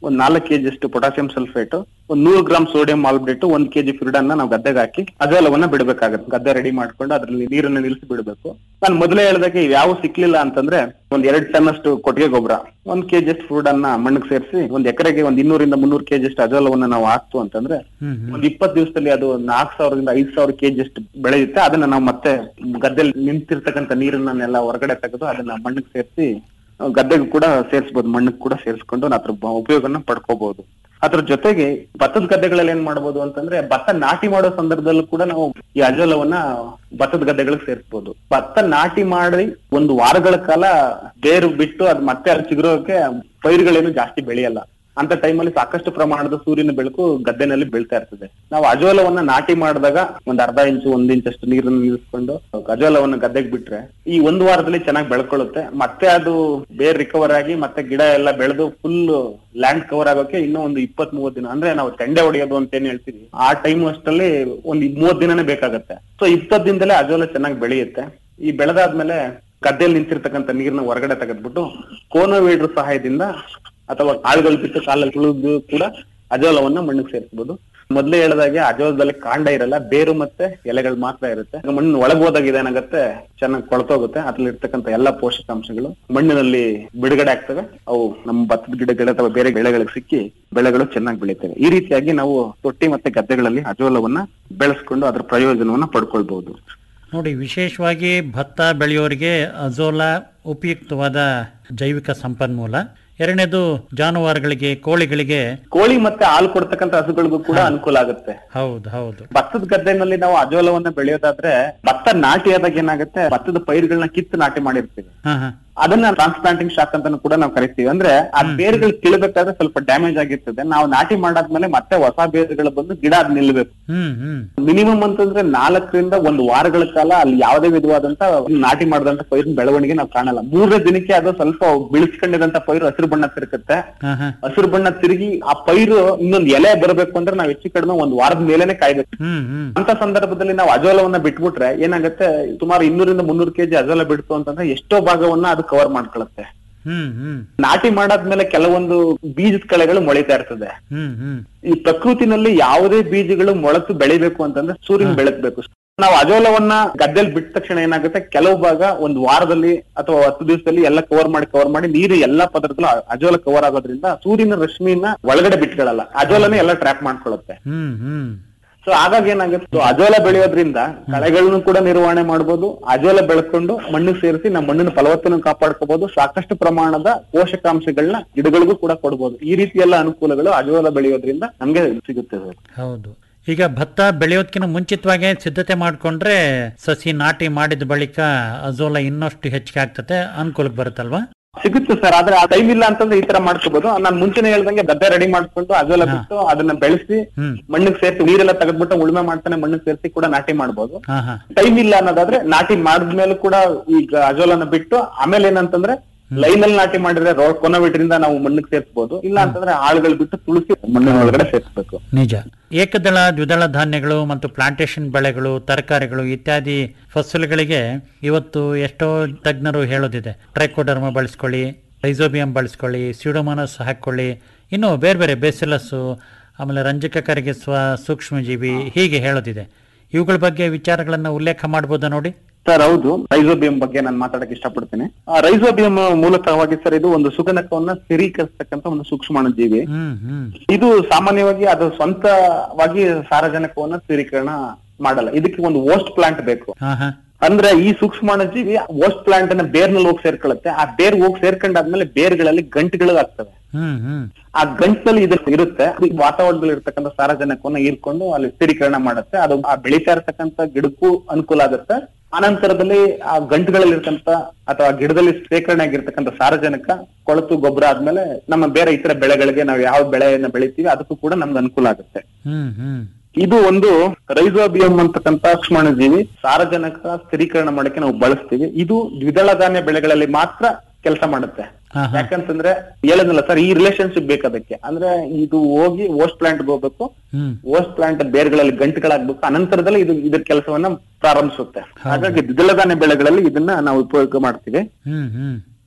ಒಂದ್ ನಾಲ್ಕು ಕೆಜಿ ಅಷ್ಟು ಪೊಟಾಸಿಯಂ ಸಲ್ಫೇಟ್ ಒಂದ್ ನೂರು ಗ್ರಾಮ್ ಸೋಡಿಯಂ ಆಲ್ಬಿಡೇಟ್ ಒಂದ್ ಕೆಜಿ ಫಿರಿಡನ್ನ ನಾವು ಗದ್ದೆಗೆ ಹಾಕಿ ಅದೆಲ್ಲವನ್ನ ಬಿಡಬೇಕಾಗುತ್ತೆ ಗದ್ದೆ ರೆಡಿ ಮಾಡ್ಕೊಂಡು ಅದ್ರಲ್ಲಿ ನೀರನ್ನ ನಿಲ್ಲಿಸಿ ಬಿಡಬೇಕು ನಾನು ಮೊದಲೇ ಹೇಳ್ದಾಗೆ ಯಾವ ಸಿಕ್ಲಿಲ್ಲ ಅಂತಂದ್ರೆ ಒಂದ್ ಎರಡ್ ಟನ್ ಅಷ್ಟು ಕೊಟ್ಟಿಗೆ ಗೊಬ್ಬರ ಒಂದ್ ಕೆಜಿ ಅಷ್ಟು ಫುಡ್ ಅನ್ನ ಮಣ್ಣಿಗೆ ಸೇರಿಸಿ ಒಂದ್ ಎಕರೆಗೆ ಒಂದ್ ಇನ್ನೂರಿಂದ ಮುನ್ನೂರು ಕೆಜಿ ಅಷ್ಟು ಅಜೋಲವನ್ನ ನಾವು ಹಾಕ್ತು ಅಂತಂದ್ರೆ ಒಂದ್ ಇಪ್ಪತ್ತು ದಿವಸದಲ್ಲಿ ಅದು ನಾಲ್ಕು ಸಾವಿರದಿಂದ ಐದ್ ಸಾವಿರ ಕೆಜಿ ಅಷ್ಟು ಬೆಳೆಯುತ್ತೆ ಅದನ್ನ ನಾವು ಮತ್ತೆ ಗದ್ದೆಲಿ ನಿಂತಿರ್ತಕ್ಕಂಥ ನೀರನ್ನೆಲ್ಲ ಹೊರಗಡೆ ತೆಗೆದು ಅದನ್ನ ಮಣ್ಣಿಗೆ ಸೇರಿಸಿ ಗದ್ದೆಗೂ ಕೂಡ ಸೇರಿಸಬಹುದು ಮಣ್ಣಿಗೆ ಕೂಡ ಸೇರಿಸ್ಕೊಂಡು ಅದ್ರ ಬ- ಉಪಯೋಗನ ಪಡ್ಕೋಬಹುದು ಅದ್ರ ಜೊತೆಗೆ ಭತ್ತದ ಗದ್ದೆಗಳಲ್ಲಿ ಏನ್ ಮಾಡ್ಬೋದು ಅಂತಂದ್ರೆ ಭತ್ತ ನಾಟಿ ಮಾಡೋ ಸಂದರ್ಭದಲ್ಲೂ ಕೂಡ ನಾವು ಈ ಅಜೋಲವನ್ನ ಭತ್ತದ ಗದ್ದೆಗಳಿಗೆ ಸೇರಿಸಬಹುದು ಭತ್ತ ನಾಟಿ ಮಾಡಿ ಒಂದು ವಾರಗಳ ಕಾಲ ಬೇರು ಬಿಟ್ಟು ಅದ್ ಮತ್ತೆ ಅಲ್ಲಿ ಚಿಗುರೋಕೆ ಪೈರುಗಳೇನು ಜಾಸ್ತಿ ಬೆಳೆಯಲ್ಲ ಅಂತ ಟೈಮಲ್ಲಿ ಸಾಕಷ್ಟು ಪ್ರಮಾಣದ ಸೂರ್ಯನ ಬೆಳಕು ಗದ್ದೆನಲ್ಲಿ ಬೀಳ್ತಾ ಇರ್ತದೆ ನಾವು ಅಜೋಲವನ್ನ ನಾಟಿ ಮಾಡಿದಾಗ ಒಂದ್ ಅರ್ಧ ಇಂಚು ಒಂದ್ ಇಂಚ್ ಅಷ್ಟು ನೀರನ್ನು ನಿಲ್ಲಿಸ್ಕೊಂಡು ಅಜೋಲವನ್ನ ಗದ್ದೆಗೆ ಬಿಟ್ರೆ ಈ ಒಂದು ವಾರದಲ್ಲಿ ಚೆನ್ನಾಗಿ ಬೆಳ್ಕೊಳ್ಳುತ್ತೆ ಮತ್ತೆ ಅದು ಬೇರ್ ರಿಕವರ್ ಆಗಿ ಮತ್ತೆ ಗಿಡ ಎಲ್ಲ ಬೆಳೆದು ಫುಲ್ ಲ್ಯಾಂಡ್ ಕವರ್ ಆಗೋಕೆ ಇನ್ನೂ ಒಂದು ಇಪ್ಪತ್ ಮೂವತ್ ದಿನ ಅಂದ್ರೆ ನಾವು ತೆಂಡೆ ಹೊಡೆಯೋದು ಅಂತ ಏನ್ ಹೇಳ್ತೀವಿ ಆ ಟೈಮ್ ಅಷ್ಟಲ್ಲಿ ಒಂದ್ ಮೂವತ್ ದಿನನೇ ಬೇಕಾಗತ್ತೆ ಸೊ ಇಪ್ಪತ್ ದಿನದಲ್ಲೇ ಅಜೋಲ ಚೆನ್ನಾಗಿ ಬೆಳೆಯುತ್ತೆ ಈ ಬೆಳೆದಾದ್ಮೇಲೆ ಗದ್ದೆಯಲ್ಲಿ ನಿಂತಿರ್ತಕ್ಕಂಥ ನೀರನ್ನ ಹೊರಗಡೆ ತೆಗೆದ್ಬಿಟ್ಟು ಕೋನೋವೇಡ್ರ ಸಹಾಯದಿಂದ ಅಥವಾ ಕಾಳುಗಳು ಬಿಟ್ಟು ಕಾಲಲ್ಲಿ ತುಳಿದು ಕೂಡ ಅಜೋಲವನ್ನ ಮಣ್ಣಿಗೆ ಸೇರಿಸಬಹುದು ಮೊದ್ಲೇ ಹೇಳಿದಾಗೆ ಅಜೋಲದಲ್ಲಿ ಕಾಂಡ ಇರಲ್ಲ ಬೇರು ಮತ್ತೆ ಎಲೆಗಳು ಮಾತ್ರ ಇರುತ್ತೆ ಈಗ ಮಣ್ಣು ಒಳಗ್ ಹೋದಾಗ ಇದೇನಾಗತ್ತೆ ಚೆನ್ನಾಗಿ ಕೊಳ್ತೋಗುತ್ತೆ ಅದ್ರಲ್ಲಿ ಇರ್ತಕ್ಕಂಥ ಎಲ್ಲಾ ಪೋಷಕಾಂಶಗಳು ಮಣ್ಣಿನಲ್ಲಿ ಬಿಡುಗಡೆ ಆಗ್ತವೆ ಅವು ನಮ್ಮ ಭತ್ತದ ಗಿಡಗಳು ಅಥವಾ ಬೇರೆ ಬೆಳೆಗಳಿಗೆ ಸಿಕ್ಕಿ ಬೆಳೆಗಳು ಚೆನ್ನಾಗಿ ಬೆಳೀತವೆ ಈ ರೀತಿಯಾಗಿ ನಾವು ತೊಟ್ಟಿ ಮತ್ತೆ ಗದ್ದೆಗಳಲ್ಲಿ ಅಜೋಲವನ್ನ ಬೆಳೆಸ್ಕೊಂಡು ಅದ್ರ ಪ್ರಯೋಜನವನ್ನ ಪಡ್ಕೊಳ್ಬಹುದು ನೋಡಿ ವಿಶೇಷವಾಗಿ ಭತ್ತ ಬೆಳೆಯೋರಿಗೆ ಅಜೋಲಾ ಉಪಯುಕ್ತವಾದ ಜೈವಿಕ ಸಂಪನ್ಮೂಲ ಎರಡನೇದು ಜಾನುವಾರುಗಳಿಗೆ ಕೋಳಿಗಳಿಗೆ ಕೋಳಿ ಮತ್ತೆ ಹಾಲು ಕೊಡ್ತಕ್ಕಂಥ ಹಸುಗಳಿಗೂ ಕೂಡ ಅನುಕೂಲ ಆಗುತ್ತೆ ಹೌದು ಹೌದು ಭತ್ತದ ಗದ್ದೆನಲ್ಲಿ ನಾವು ಅಜೋಲವನ್ನ ಬೆಳೆಯೋದಾದ್ರೆ ಭತ್ತ ನಾಟಿ ಆದಾಗ ಏನಾಗುತ್ತೆ ಭತ್ತದ ಪೈರುಗಳನ್ನ ಕಿತ್ತು ನಾಟಿ ಮಾಡಿರ್ತೀವಿ ಹಾ ಹಾ ಅದನ್ನ ಟ್ರಾನ್ಸ್ಪ್ಲಾಂಟಿಂಗ್ ಶಾಕ್ ಅಂತಾನು ಕೂಡ ನಾವು ಕರಿತೀವಿ ಅಂದ್ರೆ ಆ ಬೇರುಗಳು ಕೀಳಬೇಕಾದ್ರೆ ಸ್ವಲ್ಪ ಡ್ಯಾಮೇಜ್ ಆಗಿರ್ತದೆ ನಾವು ನಾಟಿ ಮಾಡಾದ್ಮೇಲೆ ಮತ್ತೆ ಹೊಸ ಬೇರುಗಳು ಬಂದು ಗಿಡ ಅದ್ ನಿಲ್ಬೇಕು ಹ್ಮ್ ಹ್ಮ್ ಮಿನಿಮಮ್ ಅಂತಂದ್ರೆ ನಾಲ್ಕರಿಂದ ಒಂದು ವಾರಗಳ ಕಾಲ ಅಲ್ಲಿ ಯಾವುದೇ ವಿಧವಾದಂತ ನಾಟಿ ಮಾಡಿದಂತ ಪೈರಿನ ಬೆಳವಣಿಗೆ ನಾವು ಕಾಣಲ್ಲ ಮೂರನೇ ದಿನಕ್ಕೆ ಅದು ಸ್ವಲ್ಪ ಬಿಳಿಸ್ಕೊಂಡಿದಂತ ಪೈರು ಹಸಿರು ಬಣ್ಣ ತಿರುಗುತ್ತೆ ಹಾ ಹಾ ಹಸಿರು ಬಣ್ಣ ತಿರುಗಿ ಆ ಪೈರು ಇನ್ನೊಂದು ಎಲೆ ಬರಬೇಕು ಅಂದ್ರೆ ನಾವು ಹೆಚ್ಚು ಕಡಿಮೆ ಒಂದ್ ವಾರದ ಮೇಲೆನೆ ಕಾಯ್ಬೇಕು ಹ್ಮ್ ಹ್ಮ್ ಅಂತ ಸಂದರ್ಭದಲ್ಲಿ ನಾವು ಅಜೋಲವನ್ನ ಬಿಟ್ಬಿಟ್ರೆ ಏನಾಗುತ್ತೆ ಸುಮಾರು ಇನ್ನೂರಿಂದ ಮುನ್ನೂರು ಕೆಜಿ ಅಜೋಲ ಬಿಡ್ತು ಅಂತಂದ್ರೆ ಎಷ್ಟೋ ಭಾಗವನ್ನ ಅದು ಕವರ್ ಮಾಡ್ಕೊಳುತ್ತೆ ಹ್ಮ್ ಹ್ಮ್ ನಾಟಿ ಮಾಡಾದ್ಮೇಲೆ ಕೆಲವೊಂದು ಬೀಜದ ಕಳೆಗಳು ಮೊಳಿತಾ ಇರ್ತದೆ ಹ್ಮ್ ಹ್ಮ್ ಈ ಪ್ರಕೃತಿನಲ್ಲಿ ಯಾವುದೇ ಬೀಜಗಳು ಮೊಳತು ಬೆಳಿಬೇಕು ಅಂತಂದ್ರೆ ಸೂರ್ಯನ ಬೆಳಗ್ಬೇಕು ನಾವು ಅಜೋಲವನ್ನ ಗದ್ದೆಲ್ ಬಿಟ್ಟ ತಕ್ಷಣ ಏನಾಗುತ್ತೆ ಕೆಲವು ಭಾಗ ಒಂದು ವಾರದಲ್ಲಿ ಅಥವಾ ಹತ್ತು ದಿವಸದಲ್ಲಿ ಎಲ್ಲ ಕವರ್ ಮಾಡಿ ಕವರ್ ಮಾಡಿ ನೀರು ಎಲ್ಲಾ ಪದಾರ್ಥಗಳು ಅಜೋಲ ಕವರ್ ಆಗೋದ್ರಿಂದ ಸೂರ್ಯನ ರಶ್ಮಿನ ಒಳಗಡೆ ಬಿಟ್ಕೊಳ್ಳಲ್ಲ ಅಜೋಲನೇ ಎಲ್ಲ ಟ್ರ್ಯಾಪ್ ಮಾಡ್ಕೊಳ್ಳುತ್ತೆ ಹ್ಮ್ ಹ್ಮ್ ಸೊ ಹಾಗಾಗಿ ಏನಾಗುತ್ತೆ ಅಜೋಲ ಬೆಳೆಯೋದ್ರಿಂದ ಕಳೆಗಳನ್ನು ಕೂಡ ನಿರ್ವಹಣೆ ಮಾಡಬಹುದು ಅಜೋಲ ಬೆಳ್ಕೊಂಡು ಮಣ್ಣಿಗೆ ಸೇರಿಸಿ ನಮ್ಮ ಮಣ್ಣಿನ ಫಲವತ್ತನ್ನು ಕಾಪಾಡ್ಕೋಬಹುದು ಸಾಕಷ್ಟು ಪ್ರಮಾಣದ ಪೋಷಕಾಂಶಗಳನ್ನ ಗಿಡಗಳಿಗೂ ಕೂಡ ಕೊಡ್ಬೋದು ಈ ರೀತಿ ಎಲ್ಲ ಅನುಕೂಲಗಳು ಅಜೋಲ ಬೆಳೆಯೋದ್ರಿಂದ ನಮ್ಗೆ ಸಿಗುತ್ತೆ ಸರ್ ಹೌದು ಈಗ ಭತ್ತ ಬೆಳೆಯೋದಕ್ಕಿಂತ ಮುಂಚಿತವಾಗಿ ಸಿದ್ಧತೆ ಮಾಡ್ಕೊಂಡ್ರೆ ಸಸಿ ನಾಟಿ ಮಾಡಿದ ಬಳಿಕ ಅಜೋಲ ಇನ್ನಷ್ಟು ಹೆಚ್ಚಿಗೆ ಆಗ್ತದೆ ಅನುಕೂಲಕ್ಕೆ ಬರುತ್ತಲ್ವಾ ಸಿಗುತ್ತೆ ಸರ್ ಆದ್ರೆ ಆ ಟೈಮ್ ಇಲ್ಲ ಅಂತಂದ್ರೆ ಈ ತರ ಮಾಡ್ಕೋಬಹುದು ನಾನ್ ಮುಂಚೆನೆ ಹೇಳ್ದಂಗೆ ಗದ್ದೆ ರೆಡಿ ಮಾಡ್ಕೊಂಡು ಅಜೋಲ ಬಿಟ್ಟು ಅದನ್ನ ಬೆಳೆಸಿ ಹ್ಮ್ ಮಣ್ಣಿಗೆ ಸೇರಿಸಿ ನೀರೆಲ್ಲ ತೆಗೆದ್ಬಿಟ್ಟು ಉಳುಮೆ ಮಾಡ್ತಾನೆ ಮಣ್ಣಿಗೆ ಸೇರಿಸಿ ಕೂಡ ನಾಟಿ ಮಾಡ್ಬೋದು ಹಾ ಹಾ ಟೈಮ್ ಇಲ್ಲ ಅನ್ನೋದಾದ್ರೆ ನಾಟಿ ಮಾಡಿದ್ಮೇಲೆ ಕೂಡ ಈಗ ಅಜೋಲನ ಬಿಟ್ಟು ಆಮೇಲೆ ಏನಂತಂದ್ರೆ ಲೈನ್ ಅಲ್ಲಿ ನಾಟಿ ಮಾಡಿದ್ರೆ ರೋಡ್ ಕೊನವಿಟ್ರಿಂದ ನಾವು ಮಣ್ಣಿಗೆ ಸೇರಿಸಬಹುದು ಇಲ್ಲ ಅಂತಂದ್ರೆ ಆಳುಗಳು ಬಿಟ್ಟು ತುಳಸಿ ಮಣ್ಣಿನ ಒಳಗಡೆ ಸೇರಿಸಬೇಕು ನಿಜ ಏಕದಳ ದ್ವಿದಳ ಧಾನ್ಯಗಳು ಮತ್ತು ಪ್ಲಾಂಟೇಶನ್ ಬೆಳೆಗಳು ತರಕಾರಿಗಳು ಇತ್ಯಾದಿ ಫಸಲುಗಳಿಗೆ ಇವತ್ತು ಎಷ್ಟೋ ತಜ್ಞರು ಹೇಳೋದಿದೆ ಟ್ರೈಕೋಡರ್ಮ ಬಳಸ್ಕೊಳ್ಳಿ ರೈಸೋಬಿಯಂ ಬಳಸ್ಕೊಳ್ಳಿ ಸ್ಯೂಡೋಮೋನಸ್ ಹಾಕೊಳ್ಳಿ ಇನ್ನು ಬೇರೆ ಬೇರೆ ಬೇಸಿಲಸ್ಸು ಆಮೇಲೆ ರಂಜಕ ಕರಗಿಸುವ ಸೂಕ್ಷ್ಮಜೀವಿ ಹೀಗೆ ಹೇಳೋದಿದೆ ಇವುಗಳ ಬಗ್ಗೆ ವಿಚಾರಗಳನ್ನು ಉಲ್ಲೇಖ ಮಾಡ್ಬೋದಾ ನೋಡಿ ಸರ್ ಹೌದು ರೈಸೋಬಿಯಂ ಬಗ್ಗೆ ನಾನು ಮಾತಾಡಕ್ ಇಷ್ಟಪಡ್ತೀನಿ ಆ ರೈಸೋಬಿಯಂ ಮೂಲತಃವಾಗಿ ಸರ್ ಇದು ಒಂದು ಸುಗಂಧಕವನ್ನ ಸ್ಥಿರೀಕರಿಸ್ತಕ್ಕಂಥ ಒಂದು ಸೂಕ್ಷ್ಮಾಣು ಜೀವಿ ಹ್ಮ್ ಹ್ಮ್ ಇದು ಸಾಮಾನ್ಯವಾಗಿ ಅದು ಸ್ವಂತವಾಗಿ ಸಾರಜನಕವನ್ನ ಸ್ಥಿರೀಕರಣ ಮಾಡಲ್ಲ ಇದಕ್ಕೆ ಒಂದು ಓಸ್ಟ್ ಪ್ಲಾಂಟ್ ಬೇಕು ಹಾ ಹಾ ಅಂದ್ರೆ ಈ ಸೂಕ್ಷ್ಮಾಣು ಜೀವಿ ಓಸ್ಟ್ ಪ್ಲಾಂಟ್ ಅನ್ನ ಬೇರ್ನಲ್ಲಿ ಹೋಗಿ ಸೇರ್ಕೊಳ್ಳುತ್ತೆ ಆ ಬೇರ್ ಹೋಗಿ ಸೇರ್ಕೊಂಡಾದ್ಮೇಲೆ ಬೇರ್ಗಳಲ್ಲಿ ಗಂಟುಗಳು ಆಗ್ತವೆ ಹ್ಮ್ ಹ್ಮ್ ಆ ಗಂಟಲ್ಲಿ ಇದು ಇರುತ್ತೆ ಅದು ವಾತಾವರಣದಲ್ಲಿ ಇರ್ತಕ್ಕಂಥ ಸಾರಜನಕವನ್ನ ಹೀರ್ಕೊಂಡು ಅಲ್ಲಿ ಸ್ಥಿರೀಕರಣ ಮಾಡುತ್ತೆ ಅದು ಆ ಬೆಳೀತಾ ಇರ್ತಕ್ಕಂಥ ಗಿಡಕ್ಕೂ ಅನುಕೂಲ ಆಗುತ್ತೆ ಅನಂತರದಲ್ಲಿ ಆ ಗಂಟುಗಳಲ್ಲಿ ಇರ್ತಕ್ಕಂಥ ಅಥವಾ ಗಿಡದಲ್ಲಿ ಶೇಖರಣೆ ಆಗಿರ್ತಕ್ಕಂಥ ಸಾರಜನಕ ಕೊಳತು ಗೊಬ್ಬರ ಆದ್ಮೇಲೆ ನಮ್ಮ ಬೇರೆ ಇತರ ಬೆಳೆಗಳಿಗೆ ನಾವು ಯಾವ ಬೆಳೆಯನ್ನ ಬೆಳಿತೀವಿ ಅದಕ್ಕೂ ಕೂಡ ನಮ್ಗೆ ಅನುಕೂಲ ಆಗುತ್ತೆ ಹ್ಮ್ ಹ್ಮ್ ಇದು ಒಂದು ರೈಸೋಬಿಯಂ ಅಂತಕ್ಕಂಥ ಸೂಕ್ಷ್ಮಾಣುಜೀವಿ ಸಾರಜನಕ ಸ್ಥಿರೀಕರಣ ಮಾಡಕ್ಕೆ ನಾವು ಬಳಸ್ತೀವಿ ಇದು ದ್ವಿದಳ ಧಾನ್ಯ ಬೆಳೆಗಳಲ್ಲಿ ಮಾತ್ರ ಕೆಲಸ ಮಾಡುತ್ತೆ ಹಾ ಹಾ ಯಾಕಂತಂದ್ರೆ ಹೇಳದ್ನಲ್ಲ ಸರ್ ಈ ರಿಲೇಶನ್ಶಿಪ್ ಬೇಕು ಅದಕ್ಕೆ ಅಂದ್ರೆ ಇದು ಹೋಗಿ ಓಸ್ಟ್ ಪ್ಲಾಂಟ್ ಹೋಗ್ಬೇಕು ಹ್ಮ್ ಓಸ್ಟ್ ಪ್ಲಾಂಟ್ ಬೇರ್ಗಳಲ್ಲಿ ಗಂಟುಗಳಾಗ್ಬೇಕು ಅನಂತರದಲ್ಲಿ ಇದು ಇದ್ರ ಕೆಲಸವನ್ನ ಪ್ರಾರಂಭಿಸುತ್ತೆ ಹಾಗಾಗಿ ದ್ವಿದಳ ಧಾನ್ಯ ಬೆಳೆಗಳಲ್ಲಿ ಇದನ್ನ ನಾವು ಉಪಯೋಗ ಮಾಡ್ತೀವಿ ಹ್ಮ್ ಹ್ಮ್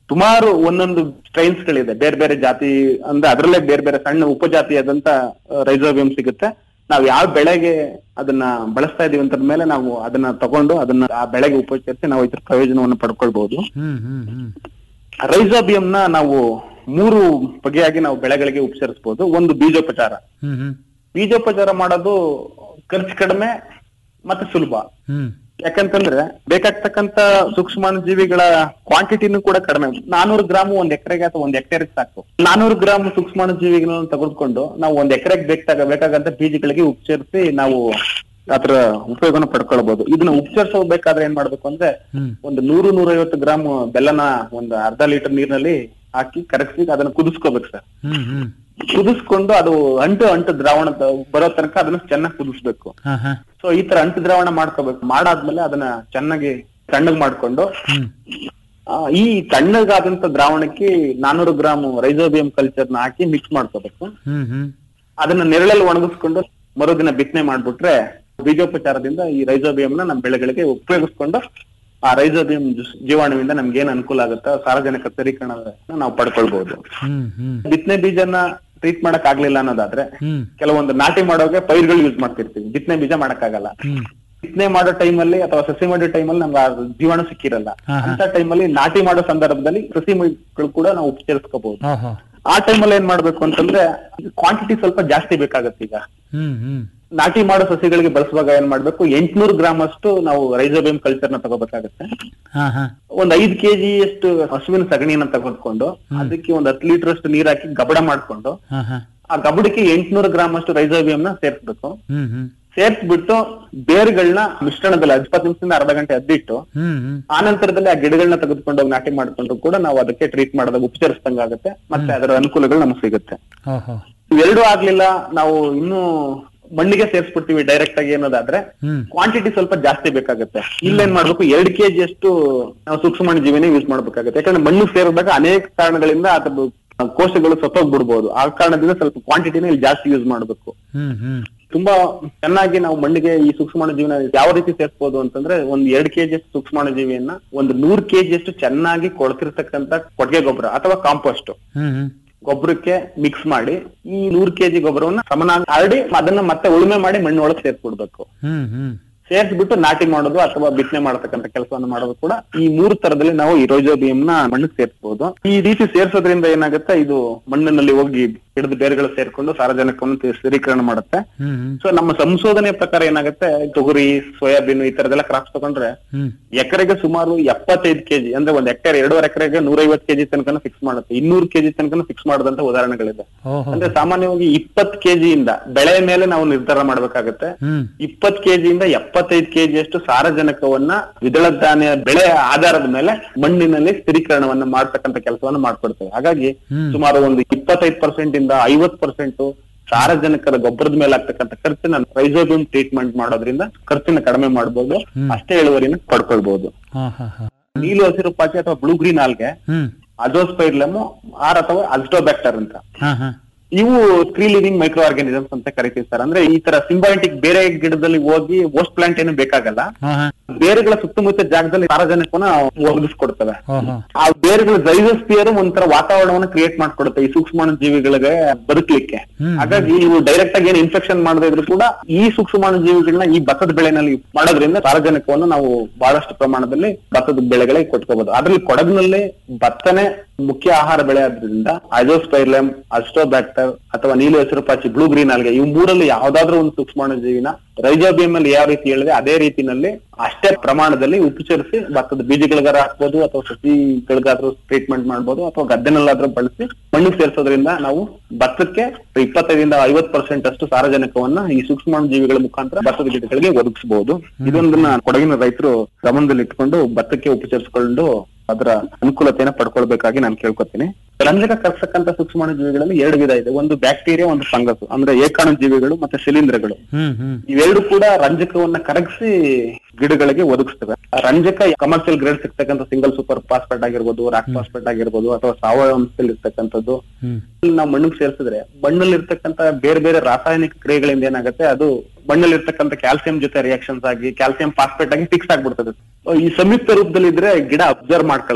ಸುಮಾರು ಒಂದೊಂದು ಸ್ಟ್ರೈನ್ಸ್ ಗಳಿದೆ ಬೇರೆ ಬೇರೆ ಜಾತಿ ಅಂದ್ರೆ ಅದರಲ್ಲೇ ಬೇರೆ ಬೇರೆ ಸಣ್ಣ ಉಪಜಾತಿಯಾದಂತ ರೈಸೋಬಿಯಂ ಸಿಗುತ್ತೆ ನಾವ್ ಯಾವ ಬೆಳೆಗೆ ಅದನ್ನ ಬಳಸ್ತಾ ಇದೀವಿ ಅಂತ ಮೇಲೆ ನಾವು ಅದನ್ನ ತಗೊಂಡು ಅದನ್ನ ಆ ಬೆಳೆಗೆ ಉಪಚರಿಸಿ ನಾವು ಇದ್ರ ಪ್ರಯೋಜನವನ್ನು ಪಡ್ಕೊಳ್ಬಹುದು ಹ್ಮ್ ಹ್ಮ್ ಹ್ಮ್ ರೈಸೋಬಿಯಂ ನ ನಾವು ಮೂರು ಬಗೆಯಾಗಿ ನಾವು ಬೆಳೆಗಳಿಗೆ ಉಪಚರಿಸಬಹುದು ಒಂದು ಬೀಜೋಪಚಾರ ಹ್ಮ್ ಹ್ಮ್ ಬೀಜೋಪಚಾರ ಮಾಡೋದು ಖರ್ಚು ಕಡಿಮೆ ಮತ್ತೆ ಸುಲಭ ಹ್ಮ್ ಯಾಕಂತಂದ್ರೆ ಬೇಕಾಗ್ತಕ್ಕಂತ ಸೂಕ್ಷ್ಮಾಣು ಜೀವಿಗಳ ಕ್ವಾಂಟಿಟಿನೂ ಕೂಡ ಕಡಿಮೆ ನಾನೂರು ಗ್ರಾಮ್ ಒಂದ್ ಎಕರೆಗೆ ಅಥವಾ ಒಂದ್ ಹೆಕ್ಟೇರ್ ಸಾಕು ನಾನೂರು ಗ್ರಾಮ್ ಸೂಕ್ಷ್ಮಾಣು ಜೀವಿಗಳನ್ನ ತೆಗೆದುಕೊಂಡು ನಾವು ಒಂದ್ ಎಕರೆಗೆ ಬೇಕಾಗ ಬೇಕಾಗಂತ ಬೀಜಗಳಿಗೆ ಉಪಚರಿಸಿ ನಾವು ಅದ್ರ ಉಪಯೋಗನ ಪಡ್ಕೊಳ್ಬಹುದು ಇದನ್ನ ಉಪಚರಿಸಬೇಕಾದ್ರೆ ಏನ್ ಮಾಡ್ಬೇಕು ಅಂದ್ರೆ ಹ್ಮ್ ಒಂದು ನೂರು ನೂರೈವತ್ತು ಗ್ರಾಮ್ ಬೆಲ್ಲನ ಒಂದು ಅರ್ಧ ಲೀಟರ್ ನೀರಿನಲ್ಲಿ ಹಾಕಿ ಕರಗಿಸಿ ಅದನ್ನ ಕುದಿಸ್ಕೋಬೇಕು ಸರ್ ಹ್ಮ್ ಹ್ಮ್ ಕುದಿಸ್ಕೊಂಡು ಅದು ಅಂಟು ಅಂಟು ದ್ರಾವಣ ಬರೋ ತನಕ ಅದನ್ನ ಚೆನ್ನಾಗಿ ಕುದಿಸ್ಬೇಕು ಹಾ ಹಾ ಸೊ ಈ ತರ ಅಂಟು ದ್ರಾವಣ ಮಾಡ್ಕೋಬೇಕು ಮಾಡಾದ್ಮೇಲೆ ಅದನ್ನ ಚೆನ್ನಾಗಿ ತಣ್ಣಗ್ ಮಾಡ್ಕೊಂಡು ಹ್ಮ್ ಆ, ಈ ತಣ್ಣಗಾದಂತ ದ್ರಾವಣಕ್ಕೆ ನಾನೂರು ಗ್ರಾಮ್ ರೈಸೋಬಿಯಂ ಕಲ್ಚರ್ ನ ಹಾಕಿ ಮಿಕ್ಸ್ ಮಾಡ್ಕೋಬೇಕು ಹ್ಮ್ ಹ್ಮ್ ಅದನ್ನ ನೆರಳಲ್ಲಿ ಒಣಗಿಸ್ಕೊಂಡು ಮರುದಿನ ಬಿತ್ತನೆ ಮಾಡ್ಬಿಟ್ರೆ ಬೀಜೋಪಚಾರದಿಂದ ಈ ರೈಸೋಬಿಯಂ ನ ನಮ್ಮ ಬೆಳೆಗಳಿಗೆ ಉಪಯೋಗಿಸ್ಕೊಂಡು ಆ ರೈಸೋಬಿಯಂ ಜೀವಾಣುವಿಂದ ನಮ್ಗೆ ಏನ್ ಅನುಕೂಲ ಆಗುತ್ತೋ ಸಾರ್ವಜನಿಕ ಸ್ಥಿರೀಕರಣ ನಾವು ಪಡ್ಕೊಳ್ಬಹುದು ಹ್ಮ್ ಹ್ಮ್ ಬಿತ್ತನೆ ಬೀಜನ ಟ್ರೀಟ್ ಮಾಡಕ್ ಆಗ್ಲಿಲ್ಲ ಅನ್ನೋದಾದ್ರೆ ಹ್ಮ್ ಕೆಲವೊಂದು ನಾಟಿ ಮಾಡೋಕೆ ಪೈರುಗಳು ಯೂಸ್ ಮಾಡ್ತಿರ್ತೀವಿ ಬಿತ್ತನೆ ಬೀಜ ಮಾಡಕ್ಕಾಗಲ್ಲ ಹ್ಮ್ ಬಿತ್ತನೆ ಮಾಡೋ ಟೈಮಲ್ಲಿ ಅಥವಾ ಸಸಿ ಮಾಡೋ ಟೈಮಲ್ಲಿ ನಮ್ಗೆ ಆ ಜೀವಾಣು ಸಿಕ್ಕಿರಲ್ಲ ಹಾ, ಹಾ. ಅಂತ ಟೈಮಲ್ಲಿ ನಾಟಿ ಮಾಡೋ ಸಂದರ್ಭದಲ್ಲಿ ಸಸಿಗಳು ಕೂಡ ನಾವು ಉಪಚರಿಸ್ಕೋಬಹುದು ಹಾ ಹಾ ಆ ಟೈಮಲ್ಲಿ ಏನ್ ಮಾಡ್ಬೇಕು ಅಂತಂದ್ರೆ ಕ್ವಾಂಟಿಟಿ ಸ್ವಲ್ಪ ಜಾಸ್ತಿ ಬೇಕಾಗತ್ತೆ ಈಗ ಹ್ಮ್ ಹ್ಮ್ ನಾಟಿ ಮಾಡೋ ಸಸಿಗಳಿಗೆ ಬಳಸುವಾಗ ಏನ್ ಮಾಡ್ಬೇಕು ಎಂಟ್ನೂರು ಗ್ರಾಮ್ ಅಷ್ಟು ನಾವು ರೈಸೋಬಿಯಂ ಕಲ್ಚರ್ ನ ತಗೋಬೇಕಾಗತ್ತೆ ಹಾ ಹಾ ಒಂದ್ ಐದ್ ಕೆಜಿ ಅಷ್ಟು ಹಸುವಿನ ಸಗಣಿನ ತೆಗೆದುಕೊಂಡು ಅದಕ್ಕೆ ಒಂದ್ ಹತ್ತು ಲೀಟರ್ ಅಷ್ಟು ನೀರ್ ಹಾಕಿ ಗಬಡ ಮಾಡ್ಕೊಂಡು ಹಾ ಹಾ ಆ ಗಬಡಕ್ಕೆ ಎಂಟ್ನೂರು ಗ್ರಾಮ್ ಅಷ್ಟು ರೈಸೋಬಿಯಂ ನ ಸೇರ್ಸ್ಬೇಕು ಹ್ಮ್ ಹ್ಮ್ ಸೇರ್ಸ್ಬಿಟ್ಟು ಬೇರುಗಳನ್ನ ಮಿಶ್ರಣದಲ್ಲಿ ಇಪ್ಪತ್ತು ನಿಮಿಷದಿಂದ ಅರ್ಧ ಗಂಟೆ ಅದ್ದಿಟ್ಟು ಹ್ಮ್ ಹ್ಮ್ ಆ ನಂತರದಲ್ಲಿ ಆ ಗಿಡಗಳನ್ನ ತೆಗೆದುಕೊಂಡು ಹೋಗಿ ನಾಟಿ ಮಾಡ್ಕೊಂಡ್ರು ಕೂಡ ನಾವು ಅದಕ್ಕೆ ಟ್ರೀಟ್ ಮಾಡೋದಾಗ ಉಪಚರಿಸಿದಂಗಾಗುತ್ತೆ ಮತ್ತೆ ಅದರ ಅನುಕೂಲಗಳು ನಮಗೆ ಸಿಗುತ್ತೆ ಹೋ ಹೋ ಇವೆರಡೂ ಆಗ್ಲಿಲ್ಲ ನಾವು ಇನ್ನೂ ಮಣ್ಣಿಗೆ ಸೇರ್ಸ್ಬಿಡ್ತೀವಿ ಡೈರೆಕ್ಟ್ ಆಗಿ ಅನ್ನೋದಾದ್ರೆ ಹ್ಮ್ ಕ್ವಾಂಟಿಟಿ ಸ್ವಲ್ಪ ಜಾಸ್ತಿ ಬೇಕಾಗುತ್ತೆ ಇಲ್ಲೇನ್ ಮಾಡ್ಬೇಕು ಎರಡ್ ಕೆಜಿ ಅಷ್ಟು ನಾವು ಸೂಕ್ಷ್ಮಾಣು ಜೀವಿನೇ ಯೂಸ್ ಮಾಡ್ಬೇಕಾಗುತ್ತೆ ಯಾಕಂದ್ರೆ ಮಣ್ಣು ಸೇರಿದಾಗ ಅನೇಕ ಕಾರಣಗಳಿಂದ ಅದ್ರ ಕೋಶಗಳು ಸತ್ತೋಗ್ಬಿಡ್ಬೋದು ಆ ಕಾರಣದಿಂದ ಸ್ವಲ್ಪ ಕ್ವಾಂಟಿಟಿನ ಇಲ್ಲಿ ಜಾಸ್ತಿ ಯೂಸ್ ಮಾಡ್ಬೇಕು ಹ್ಮ್ ಹ್ಮ್ ತುಂಬಾ ಚೆನ್ನಾಗಿ ನಾವು ಮಣ್ಣಿಗೆ ಈ ಸೂಕ್ಷ್ಮಾಣು ಜೀವಿನ ಯಾವ ರೀತಿ ಸೇರ್ಸ್ಬೋದು ಅಂತಂದ್ರೆ ಒಂದ್ ಎರಡ್ ಕೆಜಿ ಅಷ್ಟು ಸೂಕ್ಷ್ಮಾಣು ಜೀವಿಯನ್ನ ಒಂದು ನೂರ್ ಕೆಜಿ ಅಷ್ಟು ಚೆನ್ನಾಗಿ ಕೊಳ್ತಿರ್ತಕ್ಕಂತ ಕೊಟ್ಟಿಗೆ ಗೊಬ್ಬರ ಅಥವಾ ಕಾಂಪೋಸ್ಟ್ ಹ್ಮ್ ಹ್ಮ್ ಗೊಬ್ಬರಕ್ಕೆ ಮಿಕ್ಸ್ ಮಾಡಿ ಈ ನೂರ್ ಕೆಜಿ ಗೊಬ್ಬರವನ್ನ ಸಮನಾಗಿ ಹರಡಿ ಅದನ್ನ ಮತ್ತೆ ಉಳುಮೆ ಮಾಡಿ ಮಣ್ಣೊಳಗೆ ಸೇರ್ಸ್ಬಿಡ್ಬೇಕು ಹ್ಮ್ ಹ್ಮ್ ಸೇರ್ಸ್ಬಿಟ್ಟು ನಾಟಿ ಮಾಡೋದು ಅಥವಾ ಬಿತ್ತನೆ ಮಾಡತಕ್ಕಂತ ಕೆಲಸವನ್ನು ಮಾಡೋದು ಕೂಡ ಈ ಮೂರು ತರದಲ್ಲಿ ನಾವು ಈ ರೈಜೋಬಿಯಂ ನ ಮಣ್ಣಿಗೆ ಸೇರಿಸಬಹುದು ಈ ರೀತಿ ಸೇರ್ಸೋದ್ರಿಂದ ಏನಾಗುತ್ತೆ ಇದು ಮಣ್ಣಿನಲ್ಲಿ ಹೋಗಿ ಹಿಡಿದು ಬೇರುಗಳು ಸೇರ್ಕೊಂಡು ಸಾರಜನಕವನ್ನು ತಿ- ಸ್ಥಿರೀಕರಣ ಮಾಡುತ್ತೆ ಹ್ಮ್ ಹ್ಮ್ ಸೊ ನಮ್ಮ ಸಂಶೋಧನೆ ಪ್ರಕಾರ ಏನಾಗುತ್ತೆ ತೊಗರಿ ಸೋಯಾಬೀನ್ ಈ ತರದೆಲ್ಲ ಕ್ರಾಪ್ಸ್ ತಗೊಂಡ್ರೆ ಹ್ಮ್ ಎಕರೆಗೆ ಸುಮಾರು ಎಪ್ಪತ್ತೈದು ಕೆಜಿ ಅಂದ್ರೆ ಒಂದ್ ಹೆಕ್ಟೇರ್ ಎರಡೂವರೆ ಎಕರೆಗೆ ನೂರೈವತ್ತು ಕೆಜಿ ತನಕ ಫಿಕ್ಸ್ ಮಾಡುತ್ತೆ ಇನ್ನೂರು ಕೆಜಿ ತನಕ ಫಿಕ್ಸ್ ಮಾಡದಂತ ಉದಾಹರಣೆಗಳಿದೆ ಓಹೋ ಅಂದ್ರೆ ಸಾಮಾನ್ಯವಾಗಿ ಇಪ್ಪತ್ ಕೆಜಿಯಿಂದ ಬೆಳೆ ಮೇಲೆ ನಾವು ನಿರ್ಧಾರ ಮಾಡ್ಬೇಕಾಗತ್ತೆ ಹ್ಮ್ ಇಪ್ಪತ್ ಕೆಜಿಯಿಂದ ಎಪ್ಪತ್ತೈದು ಕೆಜಿ ಅಷ್ಟು ಸಾರಜನಕವನ್ನ ದ್ವಿದಳ ಧಾನ್ಯ ಬೆಳೆ ಆಧಾರದ ಮೇಲೆ ಮಣ್ಣಿನಲ್ಲಿ ಸ್ಥಿರೀಕರಣವನ್ನ ಮಾಡ್ತಕ್ಕಂಥ ಕೆಲಸವನ್ನ ಮಾಡ್ಕೊಡ್ತೇವೆ ಹಾಗಾಗಿ ಹ್ಮ್. ಸುಮಾರು ಒಂದು ಇಪ್ಪತ್ತೈದು ಪರ್ಸೆಂಟ್ ಇಂದ ಐವತ್ ಪರ್ಸೆಂಟ್ ಸಾರಜನಕದ ಗೊಬ್ಬರದ ಮೇಲೆ ಆಗ್ತಕ್ಕಂಥ ಖರ್ಚನ್ನ ರೈಸೋಬಿಯಂ ಟ್ರೀಟ್ಮೆಂಟ್ ಮಾಡೋದ್ರಿಂದ ಖರ್ಚನ್ನ ಕಡಿಮೆ ಮಾಡಬಹುದು ಹ್ಮ್. ಅಷ್ಟೇ ಇಳುವರಿನ ಪಡ್ಕೊಳ್ಬಹುದು ಹಾ ಹಾ ಹಾ ನೀಲು ಹಸಿರು ಪಾಚಿ ಅಥವಾ blue green algae hmm azospirillum or ಅಥವಾ ಅಲ್ಸ್ಟೋಬ್ಯಾಕ್ಟರ್ ಅಂತ ಹಾ ಹಾ ಇವು ಸ್ಕ್ರೀ ಲಿವಿಂಗ್ ಮೈಕ್ರೋ ಆರ್ಗಾನಿಸಮ್ಸ್ ಅಂತ ಕರಿತೀವಿ ಸರ್ ಅಂದ್ರೆ ಈ ತರ ಸಿಂಬಾಯಿಟಿಕ್ ಬೇರೆ ಗಿಡದಲ್ಲಿ ಹೋಗಿ ಓಸ್ಟ್ ಪ್ಲಾಂಟ್ ಏನು ಬೇಕಾಗಲ್ಲ ಹಾ ಹಾ ಬೇರುಗಳ ಸುತ್ತಮುತ್ತ ಜಾಗದಲ್ಲಿ ಸಾರಜನಕವನ್ನ ಒದಗಿಸ್ಕೊಡ್ತವೆ ಓಹೋ ಆ ಬೇರುಗಳ ಜೈವಸ್ಪಿಯರ್ ಒಂಥರ ವಾತಾವರಣವನ್ನ ಕ್ರಿಯೇಟ್ ಮಾಡ್ಕೊಡುತ್ತೆ ಈ ಸೂಕ್ಷ್ಮಾಣು ಜೀವಿಗಳಿಗೆ ಬದುಕಲಿಕ್ಕೆ ಹ್ಮ್. ಹಾಗಾಗಿ ಇವು ಡೈರೆಕ್ಟ್ ಆಗಿ ಏನು ಇನ್ಫೆಕ್ಷನ್ ಮಾಡದೇ ಇದ್ರು ಕೂಡ ಈ ಸೂಕ್ಷ್ಮಾಣು ಜೀವಿಗಳನ್ನ ಈ ಭತ್ತದ ಬೆಳೆನಲ್ಲಿ ಮಾಡೋದ್ರಿಂದ ಸಾರಜನಕವನ್ನು ನಾವು ಬಹಳಷ್ಟು ಪ್ರಮಾಣದಲ್ಲಿ ಭತ್ತದ ಬೆಳೆಗಳಿಗೆ ಕೊಟ್ಕೋಬಹುದು ಅದ್ರಲ್ಲಿ ಕೊಡಗಿನಲ್ಲಿ ಭತ್ತನೇ ಮುಖ್ಯ ಆಹಾರ ಬೆಳೆ ಆದ್ರಿಂದ ಐಜೋಸ್ಪೈರ್ಲಮ್ ಅಸ್ಟೋಬ್ಯಾಕ್ಟರ್ ಅಥವಾ ನೀಲಿ ಹಸಿರು ಪಾಚಿ ಬ್ಲೂ ಗ್ರೀನ್ ಆಲ್ಗೆ ಇವು ಮೂರಲ್ಲಿ ಯಾವ್ದಾದ್ರು ಒಂದು ಸೂಕ್ಷ್ಮಾಣು ಜೀವಿನ ರೈಜೋಬಿಯಂ ಅಲ್ಲಿ ಯಾವ ರೀತಿ ಹೇಳಿದೆ ಅದೇ ರೀತಿನಲ್ಲಿ ಅಷ್ಟೇ ಪ್ರಮಾಣದಲ್ಲಿ ಉಪಚರಿಸಿ ಭತ್ತದ ಬೀಜಗಳಿಗಾರ ಹಾಕ್ಬೋದು ಅಥವಾ ಸಸಿಗಳಿಗಾದ್ರೂ ಟ್ರೀಟ್ಮೆಂಟ್ ಮಾಡ್ಬೋದು ಅಥವಾ ಗದ್ದೆನಲ್ಲಾದ್ರೂ ಬಳಸಿ ಮಣ್ಣಿಗೆ ಸೇರಿಸೋದ್ರಿಂದ ನಾವು ಭತ್ತಕ್ಕೆ ಇಪ್ಪತ್ತೈದರಿಂದ ಐವತ್ ಪರ್ಸೆಂಟ್ ಅಷ್ಟು ಸಾರಜನಕವನ್ನ ಈ ಸೂಕ್ಷ್ಮಾಣು ಜೀವಿಗಳ ಮುಖಾಂತರ ಭತ್ತದ ಗಿಡಗಳಿಗೆ ಒದಗಿಸಬಹುದು ಇದೊಂದನ್ನ ಕೊಡಗಿನ ರೈತರು ಗಮನದಲ್ಲಿ ಇಟ್ಕೊಂಡು ಭತ್ತಕ್ಕೆ ಉಪಚರಿಸಿಕೊಂಡು ಅದರ ಅನುಕೂಲತೆಯನ್ನ ಪಡ್ಕೊಳ್ಬೇಕಾಗಿ ನಾನು ಕೇಳ್ಕೊತೀನಿ ರಂಜಕ ಕರ್ಸಕ್ಕಂತ ಸೂಕ್ಷ್ಮಾಣು ಜೀವಿಗಳಲ್ಲಿ ಎರಡು ವಿಧ ಇದೆ ಒಂದು ಬ್ಯಾಕ್ಟೀರಿಯಾ ಒಂದು ಫಂಗಸ್ ಅಂದ್ರೆ ಏಕಾಣು ಜೀವಿಗಳು ಮತ್ತೆ ಶಿಲೀಂಧ್ರಗಳು ಹ್ಮ್ ಹ್ಮ್ ಇವೆರಡು ಕೂಡ ರಂಜಕವನ್ನ ಕರಗಿಸಿ ಗಿಡಗಳಿಗೆ ಒದಗಿಸ್ತವೆ ಆ ರಂಜಕ ಕಮರ್ಷಿಯಲ್ ಗ್ರೇಡ್ ಸಿಗ್ತಕ್ಕಂಥ ಸಿಂಗಲ್ ಸೂಪರ್ ಫಾಸ್ಫೇಟ್ ಆಗಿರ್ಬೋದು ರಾಕ್ ಫಾಸ್ಫೇಟ್ ಆಗಿರ್ಬೋದು ಅಥವಾ ಸಾವಯವ ಅಂಶದಲ್ಲಿ ಇರ್ತಕ್ಕಂಥದ್ದು ಹ್ಮ್ ಇಲ್ಲಿ ನಾವು ಮಣ್ಣಿಗೆ ಸೇರಿಸಿದ್ರೆ ಮಣ್ಣಲ್ಲಿ ಇರ್ತಕ್ಕಂಥ ಬೇರೆ ಬೇರೆ ರಾಸಾಯನಿಕ ಕ್ರಿಯೆಗಳಿಂದ ಏನಾಗುತ್ತೆ ಅದು ಮಣ್ಣಲ್ಲಿ ಇರ್ತಕ್ಕಂಥ ಕ್ಯಾಲ್ಸಿಯಂ ಜೊತೆ ರಿಯಾಕ್ಷನ್ಸ್ ಆಗಿ ಕ್ಯಾಲ್ಸಿಯಂ ಫಾಸ್ಫೇಟ್ ಆಗಿ ಫಿಕ್ಸ್ ಆಗ್ಬಿಡ್ತದೆ ಈ ಸಂಯುಕ್ತ ರೂಪದಲ್ಲಿ ಇದ್ರೆ ಗಿಡ ಅಬ್ಸರ್ವ್ ಮಾಡ್ಕೊಳ್ಳಲ್ಲ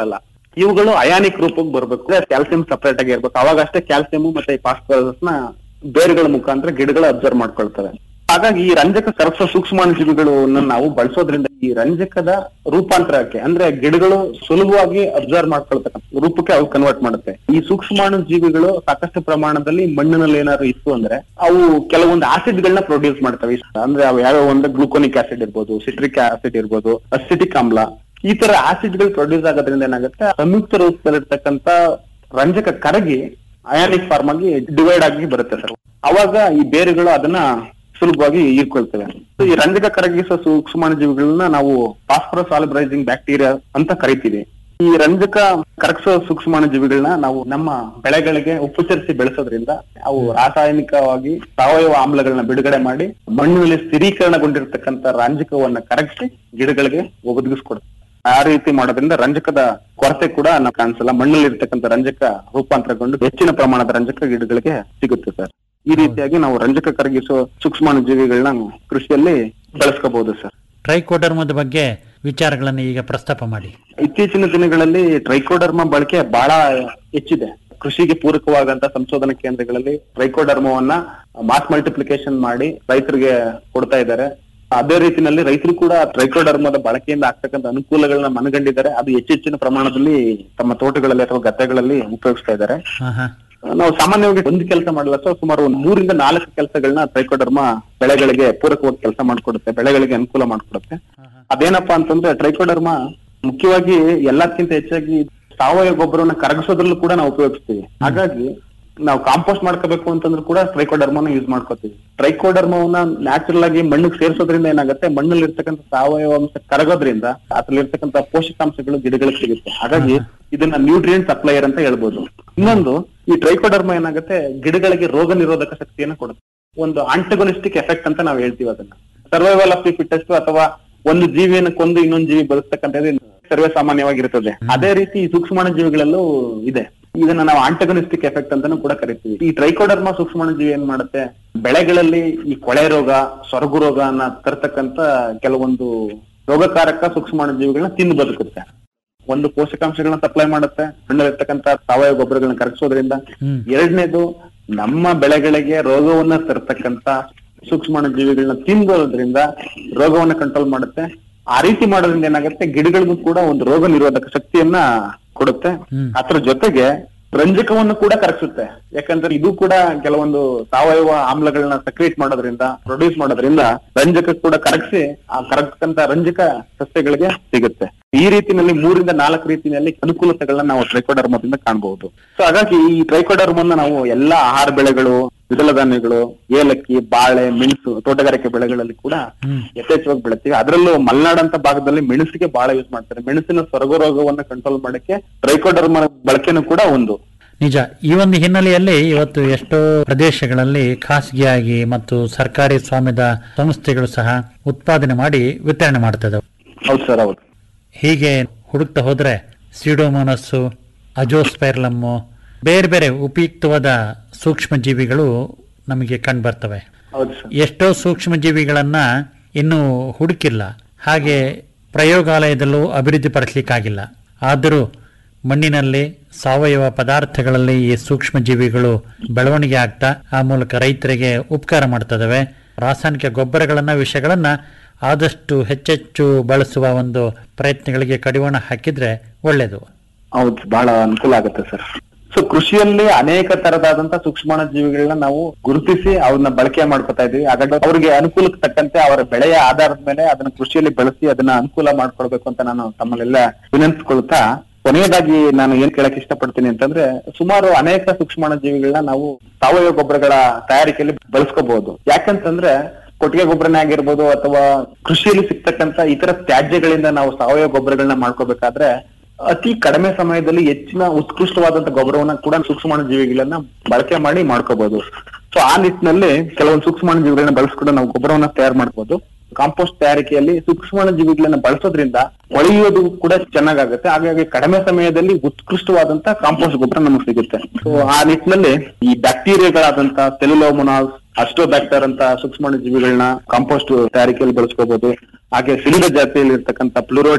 ಇವುಗಳು ಅಯಾನಿಕ್ ರೂಪಕ್ಕೆ ಬರ್ಬೇಕು ಕ್ಯಾಲ್ಸಿಯಂ ಸಪರೇಟ್ ಆಗಿ ಇರ್ಬೇಕು ಅವಾಗ ಅಷ್ಟೇ ಕ್ಯಾಲ್ಸಿಯಂ ಮತ್ತೆ ಫಾಸ್ಫರಸ್ ನ ಬೇರುಗಳ ಮುಖಾಂತರ ಗಿಡಗಳು ಅಬ್ಸರ್ವ್ ಮಾಡ್ಕೊಳ್ತವೆ ಹಾಗಾಗಿ ಈ ರಂಜಕ ಕರಗಿಸೋ ಸೂಕ್ಷ್ಮಾಣುಜೀವಿಗಳನ್ನ ನಾವು ಬಳಸೋದ್ರಿಂದ ಈ ರಂಜಕದ ರೂಪಾಂತರಕ್ಕೆ ಅಂದ್ರೆ ಗಿಡಗಳು ಸುಲಭವಾಗಿ ಅಬ್ಸರ್ವ್ ಮಾಡ್ಕೊಳ್ತಕ್ಕಂಥ ರೂಪಕ್ಕೆ ಅವು ಕನ್ವರ್ಟ್ ಮಾಡುತ್ತೆ ಈ ಸೂಕ್ಷ್ಮಾಣು ಜೀವಿಗಳು ಸಾಕಷ್ಟು ಪ್ರಮಾಣದಲ್ಲಿ ಮಣ್ಣಿನಲ್ಲಿ ಏನಾದ್ರು ಇತ್ತು ಅಂದ್ರೆ ಅವು ಕೆಲವೊಂದು ಆಸಿಡ್ ಗಳನ್ನ ಪ್ರೊಡ್ಯೂಸ್ ಮಾಡ್ತವೆ ಅಂದ್ರೆ ಅವು ಯಾವ್ಯಾವ ಅಂದ್ರೆ ಗ್ಲೂಕೋನಿಕ್ ಆಸಿಡ್ ಇರ್ಬೋದು ಸಿಟ್ರಿಕ್ ಆಸಿಡ್ ಇರ್ಬೋದು ಅಸಿಟಿಕ್ ಆಮ್ಲ ಈ ತರ ಆಸಿಡ್ ಗಳು ಪ್ರೊಡ್ಯೂಸ್ ಆಗೋದ್ರಿಂದ ಏನಾಗುತ್ತೆ ಸಂಯುಕ್ತ ರೂಪದಲ್ಲಿರ್ತಕ್ಕಂಥ ರಂಜಕ ಕರಗಿ ಅಯಾನಿಕ್ ಫಾರ್ಮ್ ಆಗಿ ಡಿವೈಡ್ ಆಗಿ ಬರುತ್ತೆ ಸರ್ ಅವಾಗ ಈ ಬೇರುಗಳು ಅದನ್ನ ಸುಲಭವಾಗಿ ಹೀರ್ಕೊಳ್ತವೆ So, ಈ ರಂಜಕ ಕರಗಿಸುವ ಸೂಕ್ಷ್ಮಾಣುಜೀವಿಗಳನ್ನ ನಾವು ಫಾಸ್ಫರಸ್ ಸಾಲಿಬ್ರೈಸಿಂಗ್ ಬ್ಯಾಕ್ಟೀರಿಯಾ ಅಂತ ಕರಿತೀವಿ ಈ ರಂಜಕ ಕರಗಿಸುವ ಸೂಕ್ಷ್ಮಾಣುಜೀವಿಗಳನ್ನ ನಾವು ನಮ್ಮ ಬೆಳೆಗಳಿಗೆ ಉಪಚರಿಸಿ ಬೆಳೆಸೋದ್ರಿಂದ ಅವು ರಾಸಾಯನಿಕವಾಗಿ ಸಾವಯವ ಆಮ್ಲಗಳನ್ನ ಬಿಡುಗಡೆ ಮಾಡಿ ಮಣ್ಣಿನಲ್ಲಿ ಸ್ಥಿರೀಕರಣಗೊಂಡಿರ್ತಕ್ಕಂಥ ರಂಜಕವನ್ನ ಕರಗಿಸಿ ಗಿಡಗಳಿಗೆ ಒದಗಿಸ್ಕೊಡುತ್ತೆ ಆ ರೀತಿ ಮಾಡೋದ್ರಿಂದ ರಂಜಕದ ಕೊರತೆ ಕೂಡ ನಾವು ಕಾಣಿಸಲ್ಲ ಮಣ್ಣಲ್ಲಿ ಇರ್ತಕ್ಕಂಥ ರಂಜಕ ರೂಪಾಂತರಗೊಂಡು ಹೆಚ್ಚಿನ ಪ್ರಮಾಣದ ರಂಜಕ ಗಿಡಗಳಿಗೆ ಸಿಗುತ್ತೆ ಸರ್ ಈ ರೀತಿಯಾಗಿ ನಾವು ರಂಜಕ ಕರಗಿಸುವ ಸೂಕ್ಷ್ಮಾಣು ಜೀವಿಗಳನ್ನ ಕೃಷಿಯಲ್ಲಿ ಬೆಳೆಸ್ಕೋಬಹುದು ಸರ್ ಟ್ರೈಕೋಡರ್ಮದ ಬಗ್ಗೆ ವಿಚಾರಗಳನ್ನು ಈಗ ಪ್ರಸ್ತಾಪ ಮಾಡಿ ಇತ್ತೀಚಿನ ದಿನಗಳಲ್ಲಿ ಟ್ರೈಕೋಡರ್ಮ ಬಳಕೆ ಬಹಳ ಹೆಚ್ಚಿದೆ ಕೃಷಿಗೆ ಪೂರಕವಾದಂತ ಸಂಶೋಧನಾ ಕೇಂದ್ರಗಳಲ್ಲಿ ಟ್ರೈಕೋಡರ್ಮವನ್ನ ಮಾಸ್ ಮಲ್ಟಿಪ್ಲಿಕೇಶನ್ ಮಾಡಿ ರೈತರಿಗೆ ಕೊಡ್ತಾ ಇದ್ದಾರೆ ಅದೇ ರೀತಿನಲ್ಲಿ ರೈತರು ಕೂಡ ಟ್ರೈಕೋಡರ್ಮದ ಬಳಕೆಯಿಂದ ಆಗ್ತಕ್ಕಂಥ ಅನುಕೂಲಗಳನ್ನ ಮನಗಂಡಿದ್ದಾರೆ ಅದು ಹೆಚ್ಚೆಚ್ಚಿನ ಪ್ರಮಾಣದಲ್ಲಿ ತಮ್ಮ ತೋಟಗಳಲ್ಲಿ ಅಥವಾ ಗದ್ದೆಗಳಲ್ಲಿ ಉಪಯೋಗಿಸ್ತಾ ಇದ್ದಾರೆ ಹಾ ಹಾ ನಾವು ಸಾಮಾನ್ಯವಾಗಿ ಒಂದು ಕೆಲಸ ಮಾಡಲ್ಲ ಸರ್ ಸುಮಾರು ಒಂದು ಮೂರಿಂದ ನಾಲ್ಕು ಕೆಲಸಗಳನ್ನ ಟ್ರೈಕೋಡರ್ಮ ಬೆಳೆಗಳಿಗೆ ಪೂರಕವಾಗಿ ಕೆಲಸ ಮಾಡ್ಕೊಡುತ್ತೆ ಬೆಳೆಗಳಿಗೆ ಅನುಕೂಲ ಮಾಡ್ಕೊಡುತ್ತೆ ಅದೇನಪ್ಪಾ ಅಂತಂದ್ರೆ ಟ್ರೈಕೋಡರ್ಮ ಮುಖ್ಯವಾಗಿ ಎಲ್ಲಕ್ಕಿಂತ ಹೆಚ್ಚಾಗಿ ಸಾವಯವ ಗೊಬ್ಬರವನ್ನ ಕರಗಿಸೋದ್ರಲ್ಲೂ ಕೂಡ ನಾವು ಉಪಯೋಗಿಸ್ತೀವಿ ಹಾಗಾಗಿ ನಾವು ಕಾಂಪೋಸ್ಟ್ ಮಾಡ್ಕೋಬೇಕು ಅಂತಂದ್ರೂ ಕೂಡ ಟ್ರೈಕೋಡರ್ಮನ ಯೂಸ್ ಮಾಡ್ಕೋತೀವಿ ಟ್ರೈಕೋಡರ್ಮವನ್ನ ನ್ಯಾಚುರಲ್ ಆಗಿ ಮಣ್ಣಿಗೆ ಸೇರಿಸೋದ್ರಿಂದ ಏನಾಗುತ್ತೆ ಮಣ್ಣಲ್ಲಿ ಇರ್ತಕ್ಕಂಥ ಸಾವಯವ ಅಂಶ ಕರಗೋದ್ರಿಂದ ಅದ್ರಲ್ಲಿ ಇರ್ತಕ್ಕಂಥ ಪೋಷಕಾಂಶಗಳು ಗಿಡಗಳಿಗೆ ಸಿಗುತ್ತೆ ಹಾಗಾಗಿ ಇದನ್ನ ನ್ಯೂಟ್ರಿಯೆಂಟ್ ಸಪ್ಲೈಯರ್ ಅಂತ ಹೇಳ್ಬೋದು ಇನ್ನೊಂದು ಈ ಟ್ರೈಕೋಡರ್ಮ ಏನಾಗುತ್ತೆ ಗಿಡಗಳಿಗೆ ರೋಗ ನಿರೋಧಕ ಶಕ್ತಿಯನ್ನು ಕೊಡುತ್ತೆ ಒಂದು ಆಂಟಗೋನಿಸ್ಟಿಕ್ ಎಫೆಕ್ಟ್ ಅಂತ ನಾವು ಹೇಳ್ತೀವಿ ಅದನ್ನ ಸರ್ವೈವಲ್ ಆಫ್ ದಿ ಫಿಟ್ಟೆಸ್ಟ್ ಅಥವಾ ಒಂದು ಜೀವಿಯನ್ನು ಕೊಂದು ಇನ್ನೊಂದು ಜೀವಿ ಬದುಕ್ತಕ್ಕಂಥದ್ದು ಸರ್ವೇ ಸಾಮಾನ್ಯವಾಗಿರುತ್ತದೆ ಅದೇ ರೀತಿ ಈ ಸೂಕ್ಷ್ಮಾಣು ಜೀವಿಗಳಲ್ಲೂ ಇದೆ ಇದನ್ನ ನಾವು ಆಂಟಗೋನಿಸ್ಟಿಕ್ ಎಫೆಕ್ಟ್ ಅಂತಾನೂ ಕೂಡ ಕರಿತೀವಿ ಈ ಟ್ರೈಕೋಡರ್ಮಾ ಸೂಕ್ಷ್ಮಾಣು ಜೀವಿ ಏನ್ ಮಾಡುತ್ತೆ ಬೆಳೆಗಳಲ್ಲಿ ಈ ಕೊಳೆ ರೋಗ ಸೊರಗು ರೋಗ ಅನ್ನ ತರ್ತಕ್ಕಂತ ಕೆಲವೊಂದು ರೋಗಕಾರಕ ಸೂಕ್ಷ್ಮಾಣು ಜೀವಿಗಳನ್ನ ತಿಂದು ಬದುಕುತ್ತೆ ಒಂದು ಪೋಷಕಾಂಶಗಳನ್ನ ಸಪ್ಲೈ ಮಾಡುತ್ತೆ ಮಣ್ಣಲ್ಲಿರ್ತಕ್ಕಂಥ ಸಾವಯವ ಗೊಬ್ಬರಗಳನ್ನ ಕರಗಿಸೋದ್ರಿಂದ ಎರಡನೇದು ನಮ್ಮ ಬೆಳೆಗಳಿಗೆ ರೋಗವನ್ನ ತರ್ತಕ್ಕಂತ ಸೂಕ್ಷ್ಮಾಣು ಜೀವಿಗಳನ್ನ ತಿನ್ನೋದ್ರಿಂದ ರೋಗವನ್ನ ಕಂಟ್ರೋಲ್ ಮಾಡುತ್ತೆ ಆ ರೀತಿ ಮಾಡೋದ್ರಿಂದ ಏನಾಗುತ್ತೆ ಗಿಡಗಳಿಗೂ ಕೂಡ ಒಂದು ರೋಗ ನಿರೋಧಕ ಶಕ್ತಿಯನ್ನ ಕೊಡುತ್ತೆ ಅದ್ರ ಜೊತೆಗೆ ರಂಜಕವನ್ನು ಕೂಡ ಕರಗಿಸುತ್ತೆ ಯಾಕಂದ್ರೆ ಇದು ಕೂಡ ಕೆಲವೊಂದು ಸಾವಯವ ಆಮ್ಲಗಳನ್ನ ಸಕ್ರಿಯೇಟ್ ಮಾಡೋದ್ರಿಂದ ಪ್ರೊಡ್ಯೂಸ್ ಮಾಡೋದ್ರಿಂದ ರಂಜಕ ಕೂಡ ಕರಗಿಸಿ ಆ ಕರಗತಕ್ಕಂತ ರಂಜಕ ಸಸ್ಯಗಳಿಗೆ ಸಿಗುತ್ತೆ ಈ ರೀತಿನಲ್ಲಿ ಮೂರಿಂದ ನಾಲ್ಕು ರೀತಿಯಲ್ಲಿ ಅನುಕೂಲತೆಗಳನ್ನ ನಾವು ಟ್ರೈಕೋಡರ್ಮದಿಂದ ಕಾಣಬಹುದು ಸೊ ಹಾಗಾಗಿ ಈ ಟ್ರೈಕೋಡರ್ಮನ್ನ ನಾವು ಎಲ್ಲಾ ಆಹಾರ ಬೆಳೆಗಳು ದ್ವಿದಳ ಧಾನ್ಯಗಳು ಏಲಕ್ಕಿ ಬಾಳೆ ಮೆಣಸು ತೋಟಗಾರಿಕೆ ಬೆಳೆಗಳಲ್ಲಿ ಕೂಡ ಯಥೇಚ್ಛವಾಗಿ ಬೆಳಿತೀವಿ ಅದರಲ್ಲೂ ಮಲೆನಾಡಂತ ಭಾಗದಲ್ಲಿ ಮೆಣಸಿಗೆ ಬಹಳ ಯೂಸ್ ಮಾಡ್ತಾರೆ ಮೆಣಸಿನ ಸೊರಗು ರೋಗವನ್ನ ಕಂಟ್ರೋಲ್ ಮಾಡಕ್ಕೆ ಟ್ರೈಕೋಡರ್ಮ ಬಳಕೆನೂ ಕೂಡ ಒಂದು ನಿಜ ಈ ಒಂದು ಹಿನ್ನೆಲೆಯಲ್ಲಿ ಇವತ್ತು ಎಷ್ಟೋ ಪ್ರದೇಶಗಳಲ್ಲಿ ಖಾಸಗಿಯಾಗಿ ಮತ್ತು ಸರ್ಕಾರಿ ಸ್ವಾಮ್ಯದ ಸಂಸ್ಥೆಗಳು ಸಹ ಉತ್ಪಾದನೆ ಮಾಡಿ ವಿತರಣೆ ಮಾಡ್ತದೆ ಹೌದು ಸರ್ ಹೌದು ಹೀಗೆ ಹುಡುಕ್ತಾ ಹೋದ್ರೆ ಸಿಡೋಮೋನಸ್ಸು ಅಜೋಸ್ಪೈರ್ಲಮ್ಮು ಬೇರೆ ಬೇರೆ ಉಪಯುಕ್ತವಾದ ಸೂಕ್ಷ್ಮ ಜೀವಿಗಳು ನಮಗೆ ಕಂಡುಬರ್ತವೆ ಹೌದು ಸರ್ ಎಷ್ಟೋ ಸೂಕ್ಷ್ಮ ಜೀವಿಗಳನ್ನ ಇನ್ನೂ ಹುಡುಕಿಲ್ಲ ಹಾಗೆ ಪ್ರಯೋಗಾಲಯದಲ್ಲೂ ಅಭಿವೃದ್ಧಿಪಡಿಸಲಿಕ್ಕಾಗಿಲ್ಲ ಆದರೂ ಮಣ್ಣಿನಲ್ಲಿ ಸಾವಯವ ಪದಾರ್ಥಗಳಲ್ಲಿ ಈ ಸೂಕ್ಷ್ಮ ಜೀವಿಗಳು ಬೆಳವಣಿಗೆ ಆಗ್ತಾ ಆ ಮೂಲಕ ರೈತರಿಗೆ ಉಪಕಾರ ಮಾಡ್ತದವೆ ರಾಸಾಯನಿಕ ಗೊಬ್ಬರಗಳನ್ನ ವಿಷಯಗಳನ್ನ ಆದಷ್ಟು ಹೆಚ್ಚೆಚ್ಚು ಬಳಸುವ ಒಂದು ಪ್ರಯತ್ನಗಳಿಗೆ ಕಡಿವಾಣ ಹಾಕಿದ್ರೆ ಒಳ್ಳೆಯದು ಹೌದು ಬಹಳ ಅನುಕೂಲ ಆಗುತ್ತೆ ಸರ್ ಸೊ ಕೃಷಿಯಲ್ಲಿ ಅನೇಕ ತರದಾದಂತ ಸೂಕ್ಷ್ಮಾಣು ಜೀವಿಗಳನ್ನ ನಾವು ಗುರುತಿಸಿ ಅವ್ರನ್ನ ಬಳಕೆ ಮಾಡ್ಕೊತಾ ಇದೀವಿ ಹಾಗಾಗಿ ಅವ್ರಿಗೆ ಅನುಕೂಲಕ್ಕೆ ತಕ್ಕಂತೆ ಅವರ ಬೆಳೆಯ ಆಧಾರದ ಮೇಲೆ ಅದನ್ನ ಕೃಷಿಯಲ್ಲಿ ಬಳಸಿ ಅದನ್ನ ಅನುಕೂಲ ಮಾಡ್ಕೊಳ್ಬೇಕು ಅಂತ ನಾನು ತಮ್ಮಲ್ಲೆಲ್ಲ ವಿನಂತಿಸ್ಕೊಳ್ತಾ ಕೊನೆಯದಾಗಿ ನಾನು ಏನ್ ಕೇಳಕ್ ಇಷ್ಟಪಡ್ತೀನಿ ಅಂತಂದ್ರೆ ಸುಮಾರು ಅನೇಕ ಸೂಕ್ಷ್ಮಾಣು ಜೀವಿಗಳನ್ನ ನಾವು ಸಾವಯವ ಗೊಬ್ಬರಗಳ ತಯಾರಿಕೆಯಲ್ಲಿ ಬಳಸ್ಕೋಬಹುದು ಯಾಕಂತಂದ್ರೆ ಕೊಟ್ಟಿಗೆ ಗೊಬ್ಬರನೇ ಆಗಿರ್ಬೋದು ಅಥವಾ ಕೃಷಿಯಲ್ಲಿ ಸಿಗ್ತಕ್ಕಂತ ಇತರ ತ್ಯಾಜ್ಯಗಳಿಂದ ನಾವು ಸಾವಯವ ಗೊಬ್ಬರಗಳನ್ನ ಮಾಡ್ಕೋಬೇಕಾದ್ರೆ ಅತಿ ಕಡಿಮೆ ಸಮಯದಲ್ಲಿ ಹೆಚ್ಚಿನ ಉತ್ಕೃಷ್ಟವಾದಂತ ಗೊಬ್ಬರವನ್ನ ಕೂಡ ಸೂಕ್ಷ್ಮಾಣು ಜೀವಿಗಳನ್ನ ಬಳಕೆ ಮಾಡಿ ಮಾಡ್ಕೋಬಹುದು ಸೊ ಆ ನಿಟ್ಟಿನಲ್ಲಿ ಕೆಲವೊಂದು ಸೂಕ್ಷ್ಮಾಣು ಜೀವಿಗಳನ್ನ ಬಳಸ್ಕೊಂಡು ನಾವು ಗೊಬ್ಬರವನ್ನ ತಯಾರು ಮಾಡ್ಬೋದು ಕಾಂಪೋಸ್ಟ್ ತಯಾರಿಕೆಯಲ್ಲಿ ಸೂಕ್ಷ್ಮಾಣು ಜೀವಿಗಳನ್ನ ಬಳಸೋದ್ರಿಂದ ಹೊಳೆಯೋದು ಕೂಡ ಚೆನ್ನಾಗಾಗುತ್ತೆ ಹಾಗಾಗಿ ಕಡಿಮೆ ಸಮಯದಲ್ಲಿ ಉತ್ಕೃಷ್ಟವಾದಂತ ಕಾಂಪೋಸ್ಟ್ ಗೊಬ್ಬರ ನಮಗೆ ಸಿಗುತ್ತೆ ಸೊ ಆ ನಿಟ್ಟಿನಲ್ಲಿ ಈ ಬ್ಯಾಕ್ಟೀರಿಯಾಗಳಾದಂತ ಸೆಲ್ಯುಲೋಮೊನಾಸ್ ಅಸ್ಟೋಬ್ಯಾಕ್ಟರ್ ಅಂತ ಸೂಕ್ಷ್ಮಾಣು ಜೀವಿಗಳನ್ನ ಕಾಂಪೋಸ್ಟ್ ತಯಾರಿಕೆಯಲ್ಲಿ ಬಳಸ್ಕೋಬಹುದು ಹಾಗೆ ಸಿಲಿಂಡ ಜಾತಿಯಲ್ಲಿ ಇರ್ತಕ್ಕಂಥ ಪ್ಲೂರೋಟಸ್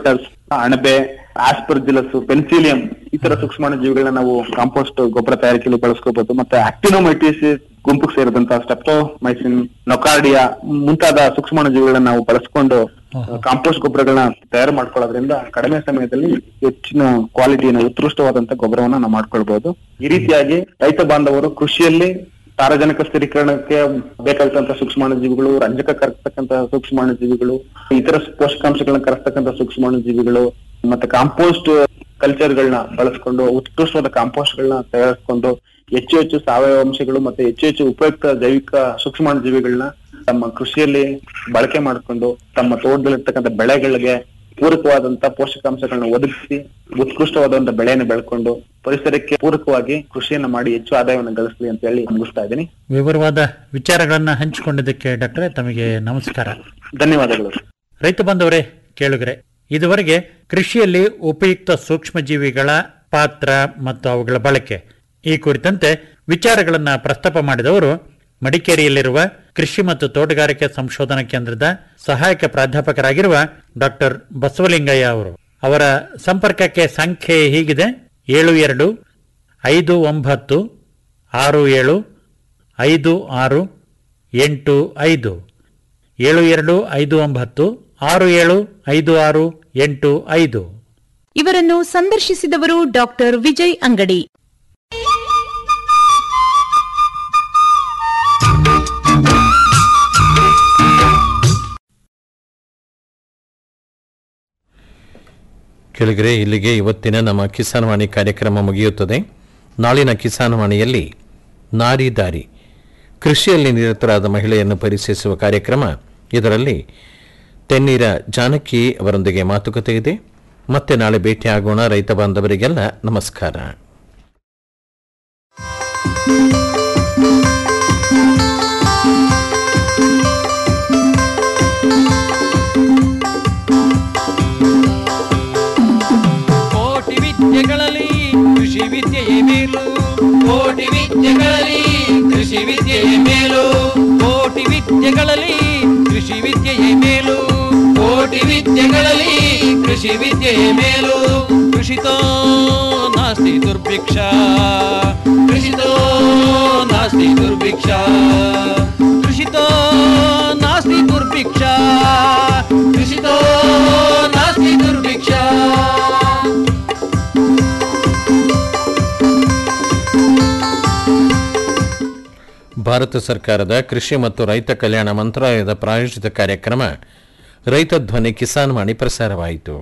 ಅಣಬೆ ಆಸ್ಪರ್ಜಿಲಸ್ ಪೆನ್ಸಿಲಿಯಂ ಈ ತರ ಸೂಕ್ಷ್ಮಾಣು ಜೀವಿಗಳನ್ನ ನಾವು ಕಾಂಪೋಸ್ಟ್ ಗೊಬ್ಬರ ತಯಾರಿಕೆಯಲ್ಲಿ ಬಳಸ್ಕೋಬಹುದು ಮತ್ತೆ ಆಕ್ಟಿನೋಮೈಟಿಸಿಸ್ ಗುಂಪಿಗೆ ಸೇರಿದಂತಹ ಸ್ಟೆಪ್ಟೋಮೈಸಿನ್ ನೊಕಾರ್ಡಿಯಾ ಮುಂತಾದ ಸೂಕ್ಷ್ಮಾಣು ಜೀವಿಗಳನ್ನ ನಾವು ಬಳಸ್ಕೊಂಡು ಕಾಂಪೋಸ್ಟ್ ಗೊಬ್ಬರಗಳನ್ನ ತಯಾರು ಮಾಡ್ಕೊಳ್ಳೋದ್ರಿಂದ ಕಡಿಮೆ ಸಮಯದಲ್ಲಿ ಹೆಚ್ಚಿನ ಕ್ವಾಲಿಟಿನ ಉತ್ಕೃಷ್ಟವಾದಂತ ಗೊಬ್ಬರವನ್ನ ನಾವು ಮಾಡ್ಕೊಳ್ಬಹುದು ಈ ರೀತಿಯಾಗಿ ರೈತ ಬಾಂಧವರು ಕೃಷಿಯಲ್ಲಿ ಸಾರಜನಕ ಸ್ಥಿರೀಕರಣಕ್ಕೆ ಬೇಕಾದಂತಹ ಸೂಕ್ಷ್ಮಾಣು ಜೀವಿಗಳು ರಂಜಕ ಕರಸ್ತಕ್ಕಂತಹ ಸೂಕ್ಷ್ಮಾಣು ಜೀವಿಗಳು ಇತರ ಪೋಷಕಾಂಶಗಳನ್ನ ಕರಸ್ತಕ್ಕಂತಹ ಸೂಕ್ಷ್ಮಾಣು ಜೀವಿಗಳು ಮತ್ತೆ ಕಾಂಪೋಸ್ಟ್ ಕಲ್ಚರ್ಗಳನ್ನ ಬಳಸ್ಕೊಂಡು ಉತ್ಕೃಷ್ಟವಾದ ಕಾಂಪೋಸ್ಟ್ ಗಳನ್ನ ತಯಾರಿಸ್ಕೊಂಡು ಹೆಚ್ಚು ಹೆಚ್ಚು ಸಾವಯವ ಅಂಶಗಳು ಮತ್ತೆ ಹೆಚ್ಚು ಹೆಚ್ಚು ಉಪಯುಕ್ತ ಜೈವಿಕ ಸೂಕ್ಷ್ಮಾಣು ಜೀವಿಗಳನ್ನ ತಮ್ಮ ಕೃಷಿಯಲ್ಲಿ ಬಳಕೆ ಮಾಡಿಕೊಂಡು ತಮ್ಮ ತೋಟದಲ್ಲಿರ್ತಕ್ಕಂಥ ಬೆಳೆಗಳಿಗೆ ಪೂರಕವಾದಂತ ಪೋಷಕಾಂಶಗಳನ್ನ ಒದಗಿಸಿ ಉತ್ಕೃಷ್ಟವಾದಂತ ಬೆಳೆಯನ್ನು ಬೆಳ್ಕೊಂಡು ಪರಿಸರಕ್ಕೆ ಪೂರಕವಾಗಿ ಕೃಷಿಯನ್ನ ಮಾಡಿ ಹೆಚ್ಚು ಆದಾಯವನ್ನು ಗಳಿಸಲಿ ಅಂತ ಹೇಳಿ ಮುಗಿಸ್ತಾ ಇದ್ದೀನಿ ವಿವರವಾದ ವಿಚಾರಗಳನ್ನ ಹಂಚಿಕೊಂಡಿದ್ದಕ್ಕೆ ಡಾಕ್ಟ್ರೆ ತಮಗೆ ನಮಸ್ಕಾರ ಧನ್ಯವಾದಗಳು ರೈತ ಬಂದವರೇ ಕೇಳುಗರೆ ಇದುವರೆಗೆ ಕೃಷಿಯಲ್ಲಿ ಉಪಯುಕ್ತ ಸೂಕ್ಷ್ಮಜೀವಿಗಳ ಪಾತ್ರ ಮತ್ತು ಅವುಗಳ ಬಳಕೆ ಈ ಕುರಿತಂತೆ ವಿಚಾರಗಳನ್ನ ಪ್ರಸ್ತಾಪ ಮಾಡಿದವರು ಮಡಿಕೇರಿಯಲ್ಲಿರುವ ಕೃಷಿ ಮತ್ತು ತೋಟಗಾರಿಕೆ ಸಂಶೋಧನಾ ಕೇಂದ್ರದ ಸಹಾಯಕ ಪ್ರಾಧ್ಯಾಪಕರಾಗಿರುವ ಡಾಕ್ಟರ್ ಬಸವಲಿಂಗಯ್ಯ ಅವರು ಅವರ ಸಂಪರ್ಕಕ್ಕೆ ಸಂಖ್ಯೆ ಹೀಗಿದೆ ಏಳು ಎರಡು ಐದು ಒಂಬತ್ತು ಆರು ಏಳು ಐದು ಆರು ಎಂಟು ಐದು ಏಳು ಎರಡು ಐದು ಒಂಬತ್ತು ಆರು ಏಳು ಐದು ಆರು ಎಂಟು ಐದು ಇವರನ್ನು ಸಂದರ್ಶಿಸಿದವರು ಡಾಕ್ಟರ್ ವಿಜಯ್ ಅಂಗಡಿ ಕೆಳಗರೆ ಇಲ್ಲಿಗೆ ಇವತ್ತಿನ ನಮ್ಮ ಕಿಸಾನ್ ವಾಣಿ ಕಾರ್ಯಕ್ರಮ ಮುಗಿಯುತ್ತದೆ ನಾಳಿನ ಕಿಸಾನ್ ವಾಣಿಯಲ್ಲಿ ನಾರಿ ದಾರಿ ಕೃಷಿಯಲ್ಲಿ ನಿರತರಾದ ಮಹಿಳೆಯನ್ನು ಪರಿಚಯಿಸುವ ಕಾರ್ಯಕ್ರಮ ಇದರಲ್ಲಿ ತೆನ್ನೀರ ಜಾನಕಿ ಅವರೊಂದಿಗೆ ಮಾತುಕತೆ ಇದೆ ಮತ್ತೆ ನಾಳೆ ಭೇಟಿಯಾಗೋಣ ರೈತ ಬಾಂಧವರಿಗೆಲ್ಲ ನಮಸ್ಕಾರ ಕೋಟಿ ವಿದ್ಯೆಗಳಲ್ಲಿ ಕೃಷಿ ವಿದ್ಯೆಯೇ ಮೇಲು ಕೋಟಿ ವಿದ್ಯೆಗಳಲ್ಲಿ ಕೃಷಿ ವಿದ್ಯೆಯೇ ಮೇಲು ಕೋಟಿ ವಿದ್ಯೆಗಳಲ್ಲಿ ಕೃಷಿ ವಿದ್ಯೆಯೇ ಮೇಲು ಕೋಟಿ ವಿದ್ಯೆಗಳಲ್ಲಿ ಕೃಷಿ ವಿದ್ಯೆಯೇ ಮೇಲು ಕೃಷಿತೋ ನಾಸ್ತಿ ದುರ್ಭಿಕ್ಷ ಕೃಷಿತೋ ನಾಸ್ತಿ ದುರ್ಭಿಕ್ಷ ಕೃಷಿತೋ ನಾಸ್ತಿ ದುರ್ಭಿಕ್ಷ ಕೃಷಿತೋ ನಾಸ್ತಿ ದುರ್ಭಿಕ್ಷ ಭಾರತ ಸರ್ಕಾರದ ಕೃಷಿ ಮತ್ತು ರೈತ ಕಲ್ಯಾಣ ಮಂತ್ರಾಲಯದ ಪ್ರಾಯೋಜಿತ ಕಾರ್ಯಕ್ರಮ ರೈತ ಧ್ವನಿ ಕಿಸಾನ್ ವಾಣಿ ಪ್ರಸಾರವಾಯಿತು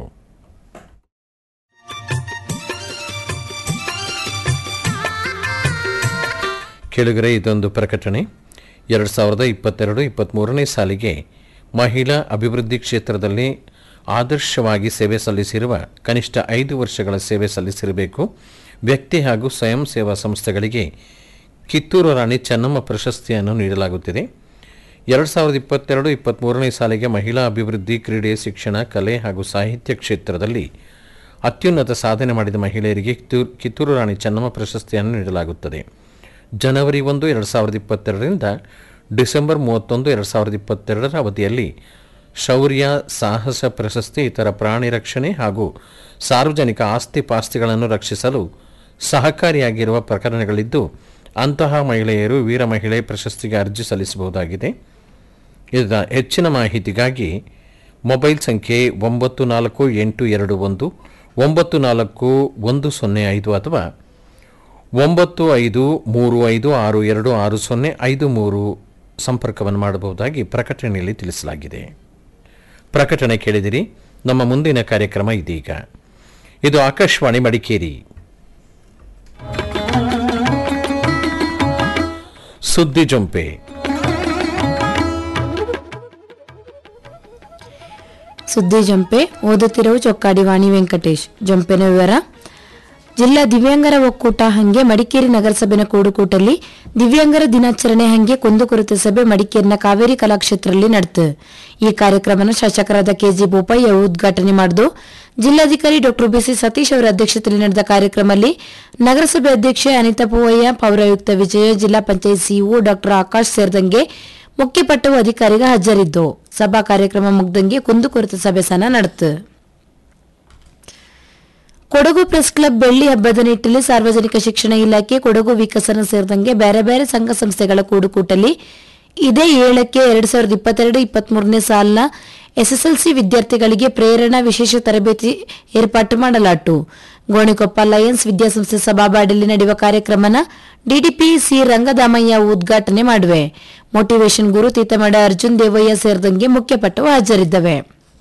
ಕೆಳಗರೆ ಇದೊಂದು ಪ್ರಕಟಣೆ ಎರಡು ಸಾವಿರದ ಇಪ್ಪತ್ತೆರಡು ಇಪ್ಪತ್ತ್ಮೂರನೇ ಸಾಲಿಗೆ ಮಹಿಳಾ ಅಭಿವೃದ್ಧಿ ಕ್ಷೇತ್ರದಲ್ಲಿ ಆದರ್ಶವಾಗಿ ಸೇವೆ ಸಲ್ಲಿಸಿರುವ ಕನಿಷ್ಠ ಐದು ವರ್ಷಗಳ ಸೇವೆ ಸಲ್ಲಿಸಿರಬೇಕು ವ್ಯಕ್ತಿ ಹಾಗೂ ಸ್ವಯಂ ಸೇವಾ ಸಂಸ್ಥೆಗಳಿಗೆ ಕಿತ್ತೂರು ರಾಣಿ ಚೆನ್ನಮ್ಮ ಪ್ರಶಸ್ತಿಯನ್ನು ನೀಡಲಾಗುತ್ತಿದೆ ಎರಡು ಸಾವಿರದ ಇಪ್ಪತ್ತೆರಡು ಇಪ್ಪತ್ತ್ಮೂರನೇ ಸಾಲಿಗೆ ಮಹಿಳಾ ಅಭಿವೃದ್ಧಿ ಕ್ರೀಡೆ ಶಿಕ್ಷಣ ಕಲೆ ಹಾಗೂ ಸಾಹಿತ್ಯ ಕ್ಷೇತ್ರದಲ್ಲಿ ಅತ್ಯುನ್ನತ ಸಾಧನೆ ಮಾಡಿದ ಮಹಿಳೆಯರಿಗೆ ಕಿತ್ತೂರು ಕಿತ್ತೂರು ರಾಣಿ ಚೆನ್ನಮ್ಮ ಪ್ರಶಸ್ತಿಯನ್ನು ನೀಡಲಾಗುತ್ತದೆ ಜನವರಿ ಒಂದು ಎರಡು ಸಾವಿರದ ಇಪ್ಪತ್ತೆರಡರಿಂದ ಡಿಸೆಂಬರ್ ಮೂವತ್ತೊಂದು ಎರಡು ಸಾವಿರದ ಇಪ್ಪತ್ತೆರಡರ ಅವಧಿಯಲ್ಲಿ ಶೌರ್ಯ ಸಾಹಸ ಪ್ರಶಸ್ತಿ ಇತರ ಪ್ರಾಣಿ ರಕ್ಷಣೆ ಹಾಗೂ ಸಾರ್ವಜನಿಕ ಆಸ್ತಿ ಪಾಸ್ತಿಗಳನ್ನು ರಕ್ಷಿಸಲು ಸಹಕಾರಿಯಾಗಿರುವ ಪ್ರಕರಣಗಳಿದ್ದು ಅಂತಹ ಮಹಿಳೆಯರು ವೀರ ಮಹಿಳೆ ಪ್ರಶಸ್ತಿಗೆ ಅರ್ಜಿ ಸಲ್ಲಿಸಬಹುದಾಗಿದೆ ಇದರ ಹೆಚ್ಚಿನ ಮಾಹಿತಿಗಾಗಿ ಮೊಬೈಲ್ ಸಂಖ್ಯೆ ಒಂಬತ್ತು ನಾಲ್ಕು ಎಂಟು ಎರಡು ಒಂದು ಒಂಬತ್ತು ನಾಲ್ಕು ಒಂದು ಸೊನ್ನೆ ಐದು ಅಥವಾ ಒಂಬತ್ತು ಐದು ಮೂರು ಐದು ಆರು ಎರಡು ಆರು ಸೊನ್ನೆ ಐದು ಮೂರು ಸಂಪರ್ಕವನ್ನು ಮಾಡಬಹುದಾಗಿ ಪ್ರಕಟಣೆಯಲ್ಲಿ ತಿಳಿಸಲಾಗಿದೆ ಪ್ರಕಟಣೆ ಕೇಳಿದಿರಿ ನಮ್ಮ ಮುಂದಿನ ಕಾರ್ಯಕ್ರಮ ಇದೀಗ ಇದು ಆಕಾಶವಾಣಿ ಮಡಿಕೇರಿ ಸುದ್ದಿ ಜೊಂಪೆ ಸುದ್ದಿ ಜಂಪೆ ಓದುತ್ತಿರುವ ಚೊಕ್ಕಾಡಿ ವಾಣಿ ವೆಂಕಟೇಶ್ ಜಂಪೆನ ವಿವರ ಜಿಲ್ಲಾ ದಿವ್ಯಾಂಗರ ಒಕ್ಕೂಟ ಹಂಗೆ ಮಡಿಕೇರಿ ನಗರಸಭೆನ ಕೂಡುಕೂಟಲ್ಲಿ ದಿವ್ಯಾಂಗರ ದಿನಾಚರಣೆ ಹಂಗೆ ಕುಂದುಕೊರತೆ ಸಭೆ ಮಡಿಕೇರಿನ ಕಾವೇರಿ ಕಲಾಕ್ಷೇತ್ರದಲ್ಲಿ ನಡೆತು ಈ ಕಾರ್ಯಕ್ರಮನ ಶಾಸಕರಾದ ಕೆಜಿ ಬೋಪಯ್ಯ ಉದ್ಘಾಟನೆ ಮಾಡಿದು ಜಿಲ್ಲಾಧಿಕಾರಿ ಡಾಕ್ಟರ್ ಬಿಸಿ ಸತೀಶ್ ಅವರ ಅಧ್ಯಕ್ಷತೆಯಲ್ಲಿ ನಡೆದ ಕಾರ್ಯಕ್ರಮದಲ್ಲಿ ನಗರಸಭೆ ಅಧ್ಯಕ್ಷೆ ಅನಿತಾ ಪೂವಯ್ಯ ಪೌರಾಯುಕ್ತ ವಿಜಯ ಜಿಲ್ಲಾ ಪಂಚಾಯತ್ ಸಿಇಒ ಡಾಕ್ಟರ್ ಆಕಾಶ್ ಸೇರಿದಂಗೆ ಮುಖ್ಯಪಟ್ಟವು ಅಧಿಕಾರಿಗ ಹಾಜರಿದ್ದು ಸಭಾ ಕಾರ್ಯಕ್ರಮ ಮುಗ್ದಂಗೆ ಕುಂದುಕೊರತೆ ಸಭೆ ಸಹ ನಡೆತು ಕೊಡಗು ಪ್ರೆಸ್ ಕ್ಲಬ್ ಬೆಳ್ಳಿ ಹಬ್ಬದ ನಿಟ್ಟಿನಲ್ಲಿ ಸಾರ್ವಜನಿಕ ಶಿಕ್ಷಣ ಇಲಾಖೆ ಕೊಡಗು ವಿಕಸನ ಸೇರಿದಂಗೆ ಬೇರೆ ಬೇರೆ ಸಂಘ ಸಂಸ್ಥೆಗಳ ಕೂಡುಕೂಟಲಿ ಇದೇ ಏಳಕ್ಕೆ ಎರಡ್ ಸಾವಿರದ ಇಪ್ಪತ್ತೆರಡು ಇಪ್ಪತ್ಮೂರನೇ ಸಾಲಿನ ಎಸ್ಎಸ್ಎಲ್ಸಿ ವಿದ್ಯಾರ್ಥಿಗಳಿಗೆ ಪ್ರೇರಣಾ ವಿಶೇಷ ತರಬೇತಿ ಏರ್ಪಾಟು ಮಾಡಲಾಟು ಗೋಣಿಕೊಪ್ಪ ಲಯನ್ಸ್ ವಿದ್ಯಾಸಂಸ್ಥೆ ಸಭಾಬಾಡಿಯಲ್ಲಿ ನಡೆಯುವ ಕಾರ್ಯಕ್ರಮನ ಡಿಡಿಪಿ ಸಿ ರಂಗದಾಮಯ್ಯ ಉದ್ಘಾಟನೆ ಮಾಡುವೆ ಮೋಟಿವೇಶನ್ ಗುರು ತೀತಮಡ ಅರ್ಜುನ್ ದೇವಯ್ಯ ಸೇರಿದಂಗೆ ಮುಖ್ಯಪಟ್ಟವು ಹಾಜರಿದ್ದವೆ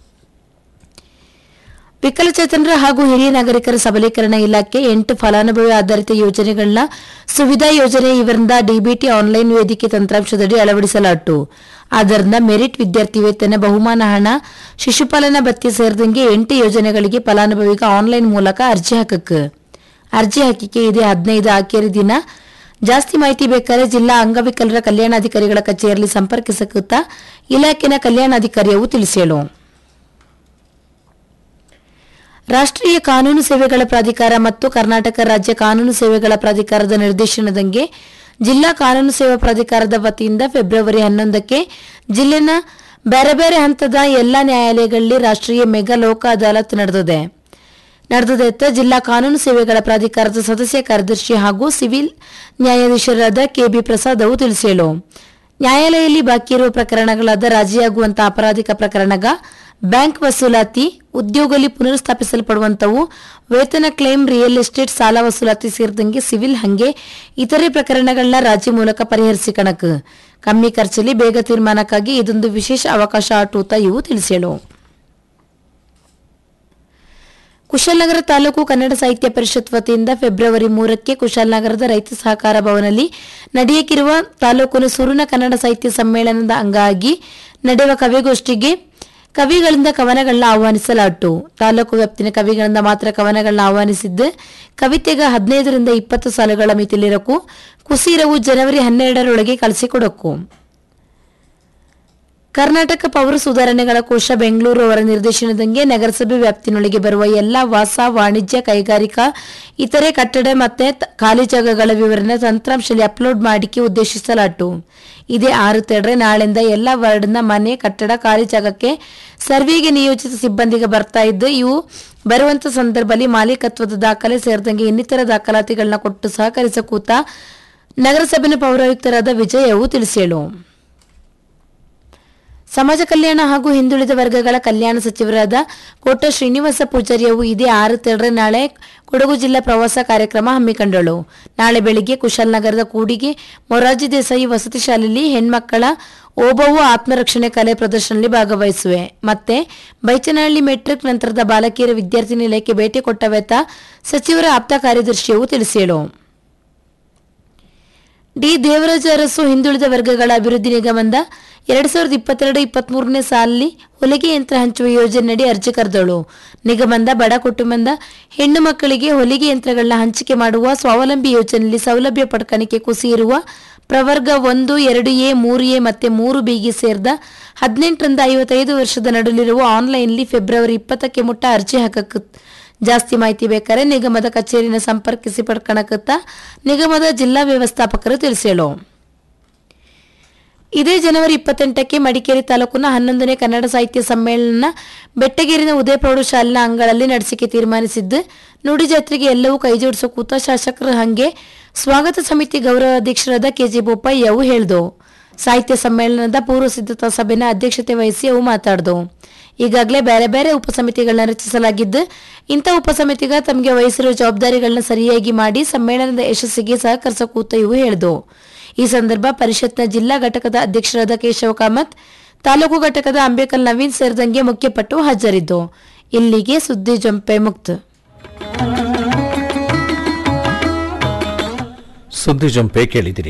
ವಿಕಲಚೇತನರ ಹಾಗೂ ಹಿರಿಯ ನಾಗರಿಕರ ಸಬಲೀಕರಣ ಇಲಾಖೆ ಎಂಟು ಫಲಾನುಭವಿ ಆಧಾರಿತ ಯೋಜನೆಗಳನ್ನ ಸುವಿಧಾ ಯೋಜನೆ ಇವರಿಂದ ಡಿಬಿಟಿ ಆನ್ಲೈನ್ ವೇದಿಕೆ ತಂತ್ರಾಂಶದಡಿ ಅಳವಡಿಸಲಾಟು ಆದ್ದರಿಂದ ಮೆರಿಟ್ ವಿದ್ಯಾರ್ಥಿ ವೇತನ ಬಹುಮಾನ ಹಣ ಶಿಶುಪಾಲನಾ ಭತ್ಯೆ ಸೇರಿದಂಗೆ ಎಂಟು ಯೋಜನೆಗಳಿಗೆ ಫಲಾನುಭವಿಗ ಆನ್ಲೈನ್ ಮೂಲಕ ಅರ್ಜಿ ಹಾಕಕ್ ಅರ್ಜಿ ಹಾಕಿಕೆ ಇದೆ ಹದಿನೈದು ಆಖೇರಿ ದಿನ ಜಾಸ್ತಿ ಮಾಹಿತಿ ಬೇಕಾದ್ರೆ ಜಿಲ್ಲಾ ಅಂಗವಿಕಲರ ಕಲ್ಯಾಣಾಧಿಕಾರಿಗಳ ಕಚೇರಿಯಲ್ಲಿ ಸಂಪರ್ಕಿಸಕುತ್ತ ಇಲಾಖೆನ ಕಲ್ಯಾಣಾಧಿಕಾರಿಯವು ತಿಳಿಸೇಳು ರಾಷ್ಟ್ರೀಯ ಕಾನೂನು ಸೇವೆಗಳ ಪ್ರಾಧಿಕಾರ ಮತ್ತು ಕರ್ನಾಟಕ ರಾಜ್ಯ ಕಾನೂನು ಸೇವೆಗಳ ಪ್ರಾಧಿಕಾರದ ನಿರ್ದೇಶನದಂಗೆ ಜಿಲ್ಲಾ ಕಾನೂನು ಸೇವಾ ಪ್ರಾಧಿಕಾರದ ವತಿಯಿಂದ ಫೆಬ್ರವರಿ ಹನ್ನೊಂದಕ್ಕೆ ಜಿಲ್ಲೆನ ಬೇರೆ ಬೇರೆ ಹಂತದ ಎಲ್ಲಾ ನ್ಯಾಯಾಲಯಗಳಲ್ಲಿ ರಾಷ್ಟ್ರೀಯ ಮೆಗಾ ಲೋಕ ಅದಾಲತ್ ನಡೆದಿದೆ ನಡೆದದೆತ್ತ ಜಿಲ್ಲಾ ಕಾನೂನು ಸೇವೆಗಳ ಪ್ರಾಧಿಕಾರದ ಸದಸ್ಯ ಕಾರ್ಯದರ್ಶಿ ಹಾಗೂ ಸಿವಿಲ್ ನ್ಯಾಯಾಧೀಶರಾದ ಕೆಬಿ ಪ್ರಸಾದ್ ಅವು ತಿಳಿಸೇಳು ನ್ಯಾಯಾಲಯದಲ್ಲಿ ಬಾಕಿ ಇರುವ ಪ್ರಕರಣಗಳಾದ ರಾಜಿಯಾಗುವಂತಹ ಅಪರಾಧಿಕ ಪ್ರಕರಣಗ ಬ್ಯಾಂಕ್ ವಸೂಲಾತಿ ಉದ್ಯೋಗದಲ್ಲಿ ಪುನರ್ಸ್ಥಾಪಿಸಲ್ಪಡುವಂತವು ವೇತನ ಕ್ಲೇಮ್ ರಿಯಲ್ ಎಸ್ಟೇಟ್ ಸಾಲ ವಸೂಲಾತಿ ಸೇರಿದಂಗೆ ಸಿವಿಲ್ ಹಂಗೆ ಇತರೆ ಪ್ರಕರಣಗಳನ್ನ ರಾಜಿ ಮೂಲಕ ಪರಿಹರಿಸಿ ಕಣಕ್ ಕಮ್ಮಿ ಖರ್ಚಲ್ಲಿ ಬೇಗ ತೀರ್ಮಾನಕ್ಕಾಗಿ ಇದೊಂದು ವಿಶೇಷ ಅವಕಾಶ ಆಟೂತ ಇವು ತಿಳಿಸೇಳು ಕುಶಾಲನಗರ ತಾಲೂಕು ಕನ್ನಡ ಸಾಹಿತ್ಯ ಪರಿಷತ್ ವತಿಯಿಂದ ಫೆಬ್ರವರಿ ಮೂರಕ್ಕೆ ಕುಶಾಲನಗರದ ರೈತ ಸಹಕಾರ ಭವನಲ್ಲಿ ನಡೆಯಕಿರುವ ತಾಲೂಕಿನ ಸುರುನ ಕನ್ನಡ ಸಾಹಿತ್ಯ ಸಮ್ಮೇಳನದ ಅಂಗವಾಗಿ ನಡೆಯುವ ಕವಿಗೋಷ್ಠಿಗೆ ಕವಿಗಳಿಂದ ಕವನಗಳನ್ನ ಆಹ್ವಾನಿಸಲಾಟು ತಾಲೂಕು ವ್ಯಾಪ್ತಿನ ಕವಿಗಳಿಂದ ಮಾತ್ರ ಕವನಗಳನ್ನ ಆಹ್ವಾನಿಸಿದ್ದು ಕವಿತೆಗ ಹದಿನೈದರಿಂದ ಇಪ್ಪತ್ತು ಸಾಲುಗಳ ಮಿತಿಲಿರಕು ಕುಸೀರವು ಜನವರಿ ಹನ್ನೆರಡರೊಳಗೆ ಕಳಿಸಿಕೊಡಕು ಕರ್ನಾಟಕ ಪೌರ ಸುಧಾರಣೆಗಳ ಕೋಶ ಬೆಂಗಳೂರು ಅವರ ನಿರ್ದೇಶನದಂಗೆ ನಗರಸಭೆ ವ್ಯಾಪ್ತಿನೊಳಗೆ ಬರುವ ಎಲ್ಲಾ ವಾಸ ವಾಣಿಜ್ಯ ಕೈಗಾರಿಕಾ ಇತರೆ ಕಟ್ಟಡ ಮತ್ತೆ ತ- ಖಾಲಿ ಜಾಗಗಳ ವಿವರಣ ತಂತ್ರಾಂಶದಲ್ಲಿ ಅಪ್ಲೋಡ್ ಮಾಡಿಕೆ ಉದ್ದೇಶಿಸಲಾಟು ಇದೇ ಆರು ತೆಡ್ರೆ ನಾಳೆಯಿಂದ ಎಲ್ಲಾ ವಾರ್ಡ್ನ ಮನೆ ಕಟ್ಟಡ ಖಾಲಿ ಜಾಗಕ್ಕೆ ಸರ್ವೆಗೆ ನಿಯೋಜಿತ ಸಿಬ್ಬಂದಿಗೆ ಬರ್ತಾ ಇದ್ದು ಇವು ಬರುವಂತ ಸಂದರ್ಭದಲ್ಲಿ ಮಾಲೀಕತ್ವದ ದಾಖಲೆ ಸೇರಿದಂಗೆ ಇನ್ನಿತರ ದಾಖಲಾತಿಗಳನ್ನ ಕೊಟ್ಟು ಸಹಕರಿಸಕೂತ ನಗರಸಭೆನ ಪೌರಾಯುಕ್ತರಾದ ವಿಜಯವು ತಿಳಿಸೇಳು ಸಮಾಜ ಕಲ್ಯಾಣ ಹಾಗೂ ಹಿಂದುಳಿದ ವರ್ಗಗಳ ಕಲ್ಯಾಣ ಸಚಿವರಾದ ಕೋಟ ಶ್ರೀನಿವಾಸ ಪೂಜಾರಿಯವು ಇದೇ ಆರು ತೆರಳೆ ನಾಳೆ ಕೊಡಗು ಜಿಲ್ಲಾ ಪ್ರವಾಸ ಕಾರ್ಯಕ್ರಮ ಹಮ್ಮಿಕೊಂಡಳು ನಾಳೆ ಬೆಳಿಗ್ಗೆ ಕುಶಾಲನಗರದ ಕೂಡಿಗೆ ಮೊರಾರ್ಜಿ ದೇಸಾಯಿ ವಸತಿ ಶಾಲೆಯಲ್ಲಿ ಹೆಣ್ಮಕ್ಕಳ ಓಬವ್ವ ಆತ್ಮರಕ್ಷಣೆ ಕಲೆ ಪ್ರದರ್ಶನದಲ್ಲಿ ಭಾಗವಹಿಸುವೆ ಮತ್ತೆ ಬೈಚನಹಳ್ಳಿ ಮೆಟ್ರಿಕ್ ನಂತರದ ಬಾಲಕಿಯರ ವಿದ್ಯಾರ್ಥಿ ನಿಲಯಕ್ಕೆ ಭೇಟಿ ಕೊಟ್ಟವೆತ ಸಚಿವರ ಆಪ್ತ ಕಾರ್ಯದರ್ಶಿಯವು ತಿಳಿಸಿಳು ಡಿ ದೇವರಾಜ ಅರಸು ಹಿಂದುಳಿದ ವರ್ಗಗಳ ಅಭಿವೃದ್ಧಿ ನಿಗಮದ ಎರಡ್ ಸಾವಿರದ ಇಪ್ಪತ್ತೆರಡು ಇಪ್ಪತ್ಮೂರನೇ ಸಾಲಿನಲ್ಲಿ ಹೊಲಿಗೆ ಯಂತ್ರ ಹಂಚುವ ಯೋಜನೆಯಡಿ ಅರ್ಜಿ ಕರೆದಳು ನಿಗಮದ ಬಡ ಕುಟುಂಬದ ಹೆಣ್ಣು ಮಕ್ಕಳಿಗೆ ಹೊಲಿಗೆ ಯಂತ್ರಗಳನ್ನ ಹಂಚಿಕೆ ಮಾಡುವ ಸ್ವಾವಲಂಬಿ ಯೋಜನೆಯಲ್ಲಿ ಸೌಲಭ್ಯ ಪಡ್ಕಣಿಕೆ ಕುಸಿ ಇರುವ ಪ್ರವರ್ಗ ಒಂದು ಎರಡು ಎ ಮೂರು ಎ ಮತ್ತೆ ಮೂರು ಬಿಗೆ ಸೇರಿದ ಹದಿನೆಂಟರಿಂದ ಐವತ್ತೈದು ವರ್ಷದ ನಡುವಿರುವ ಆನ್ಲೈನ್ಲಿ ಫೆಬ್ರವರಿ ಇಪ್ಪತ್ತಕ್ಕೆ ಮುಟ್ಟ ಅರ್ಜಿ ಹಾಕಕ್ ಜಾಸ್ತಿ ಮಾಹಿತಿ ಬೇಕಾದ್ರೆ ನಿಗಮದ ಕಚೇರಿನ ಸಂಪರ್ಕಿಸಿ ಪಡ್ಕಣಕತ್ತ ನಿಗಮದ ಜಿಲ್ಲಾ ವ್ಯವಸ್ಥಾಪಕರು ತಿಳಿಸೇಳು ಇದೇ ಜನವರಿ ಇಪ್ಪತ್ತೆಂಟಕ್ಕೆ ಮಡಿಕೇರಿ ತಾಲೂಕಿನ ಹನ್ನೊಂದನೇ ಕನ್ನಡ ಸಾಹಿತ್ಯ ಸಮ್ಮೇಳನ ಬೆಟ್ಟಗೇರಿನ ಉದಯ ಪ್ರೌಢಶಾಲಿನ ಅಂಗಳಲ್ಲಿ ನಡೆಸಿಕೆ ತೀರ್ಮಾನಿಸಿದ್ದು ನುಡಿ ಜಾತ್ರೆಗೆ ಎಲ್ಲವೂ ಕೈಜೋಡಿಸೋ ಕೂತ ಶಾಸಕರು ಹಂಗೆ ಸ್ವಾಗತ ಸಮಿತಿ ಗೌರವ ಅಧ್ಯಕ್ಷರಾದ ಕೆಜಿ ಬೋಪಯ್ಯವು ಹೇಳ್ದು ಸಾಹಿತ್ಯ ಸಮ್ಮೇಳನದ ಪೂರ್ವ ಸಿದ್ಧತಾ ಸಭೆನ ಅಧ್ಯಕ್ಷತೆ ವಹಿಸಿ ಅವು ಮಾತಾಡ್ದು ಈಗಾಗಲೇ ಬೇರೆ ಬೇರೆ ಉಪಸಮಿತಿಗಳನ್ನ ರಚಿಸಲಾಗಿದ್ದು ಇಂಥ ಉಪಸಮಿತಿಗ ತಮಗೆ ವಹಿಸಿರುವ ಜವಾಬ್ದಾರಿಗಳನ್ನ ಸರಿಯಾಗಿ ಮಾಡಿ ಸಮ್ಮೇಳನದ ಯಶಸ್ಸಿಗೆ ಸಹಕರಿಸ ಕೂತ ಇವು ಹೇಳಿದು ಈ ಸಂದರ್ಭ ಪರಿಷತ್ನ ಜಿಲ್ಲಾ ಘಟಕದ ಅಧ್ಯಕ್ಷರಾದ ಕೇಶವ ಕಾಮತ್ ತಾಲೂಕು ಘಟಕದ ಅಂಬೇಕಲ್ ನವೀನ್ ಸೇರಿದಂಗೆ ಮುಖ್ಯಪಟ್ಟು ಹಾಜರಿದ್ದು ಇಲ್ಲಿಗೆ ಸುದ್ದಿ ಜಂಪೆ ಮುಕ್ತ ಸುದ್ದಿ ಜಂಪೆ ಕೇಳಿದಿರಿ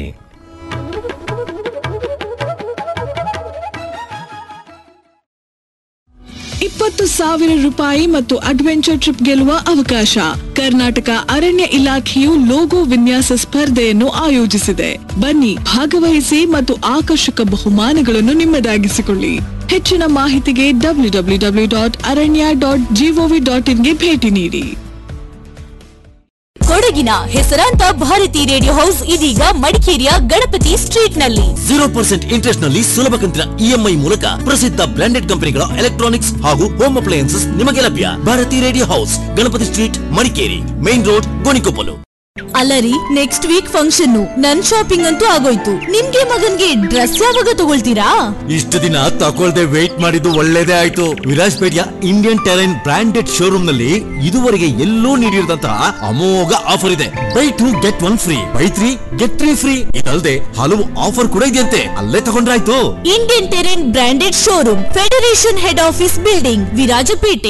ಇಪ್ಪತ್ತು ಸಾವಿರ ರೂಪಾಯಿ ಮತ್ತು ಅಡ್ವೆಂಚರ್ ಟ್ರಿಪ್ ಗೆಲ್ಲುವ ಅವಕಾಶ ಕರ್ನಾಟಕ ಅರಣ್ಯ ಇಲಾಖೆಯು ಲೋಗೋ ವಿನ್ಯಾಸ ಸ್ಪರ್ಧೆಯನ್ನು ಆಯೋಜಿಸಿದೆ ಬನ್ನಿ ಭಾಗವಹಿಸಿ ಮತ್ತು ಆಕರ್ಷಕ ಬಹುಮಾನಗಳನ್ನು ನಿಮ್ಮದಾಗಿಸಿಕೊಳ್ಳಿ ಹೆಚ್ಚಿನ ಮಾಹಿತಿಗೆ W W W dot aranya dot GOV dot ಇನ್ಗೆ ಭೇಟಿ ನೀಡಿ ಕೊಡಗು ಕೊಡಗಿನ ಹೆಸರಾಂತ ಭಾರತಿ ರೇಡಿಯೋ ಹೌಸ್ ಇದೀಗ ಮಡಿಕೇರಿಯ ಗಣಪತಿ ಸ್ಟ್ರೀಟ್ ನಲ್ಲಿ ಜೀರೋ ಪರ್ಸೆಂಟ್ ಇಂಟ್ರೆಸ್ಟ್ ನಲ್ಲಿ ಸುಲಭ ಕಂತಿನ ಇಎಂಐ ಮೂಲಕ ಪ್ರಸಿದ್ಧ ಬ್ರಾಂಡೆಡ್ ಕಂಪನಿಗಳ ಎಲೆಕ್ಟ್ರಾನಿಕ್ಸ್ ಹಾಗೂ ಹೋಮ್ ಅಪ್ಲಯನ್ಸಸ್ ನಿಮಗೆ ಲಭ್ಯ Bharathi radio house Ganapathi street Madikeri main road Gonikoppal ಅಲ್ಲರಿ ನೆಕ್ಸ್ಟ್ ವೀಕ್ ಫಂಕ್ಷನ್ ನನ್ ಶಾಪಿಂಗ್ ಅಂತೂ ಆಗೋಯ್ತು ನಿಮ್ಗೆ ಮಗನ್ಗೆ ಡ್ರೆಸ್ ಯಾವಾಗ ತಗೊಳ್ತೀರಾ ಇಷ್ಟು ದಿನ ತಗೊಳ್ದೆ ವೇಟ್ ಮಾಡಿದ್ದು ಒಳ್ಳೇದೇ ಆಯ್ತು ವಿರಾಜ್ಪೇಟೆಯ ಇಂಡಿಯನ್ ಟೆರೈನ್ ಬ್ರಾಂಡೆಡ್ ಶೋರೂಮ್ ನಲ್ಲಿ ಇದುವರೆಗೆ ಎಲ್ಲೂ ನೀಡಿರದಂತಹ ಅಮೋಘ ಆಫರ್ ಇದೆ buy two get one free buy three get three free ಇದಲ್ಲದೆ ಹಲವು ಆಫರ್ ಕೂಡ ಇದೆಯಂತೆ ಅಲ್ಲೇ ತಗೊಂಡ್ರಾಯ್ತು Indian terrain branded showroom federation head office building Virajpet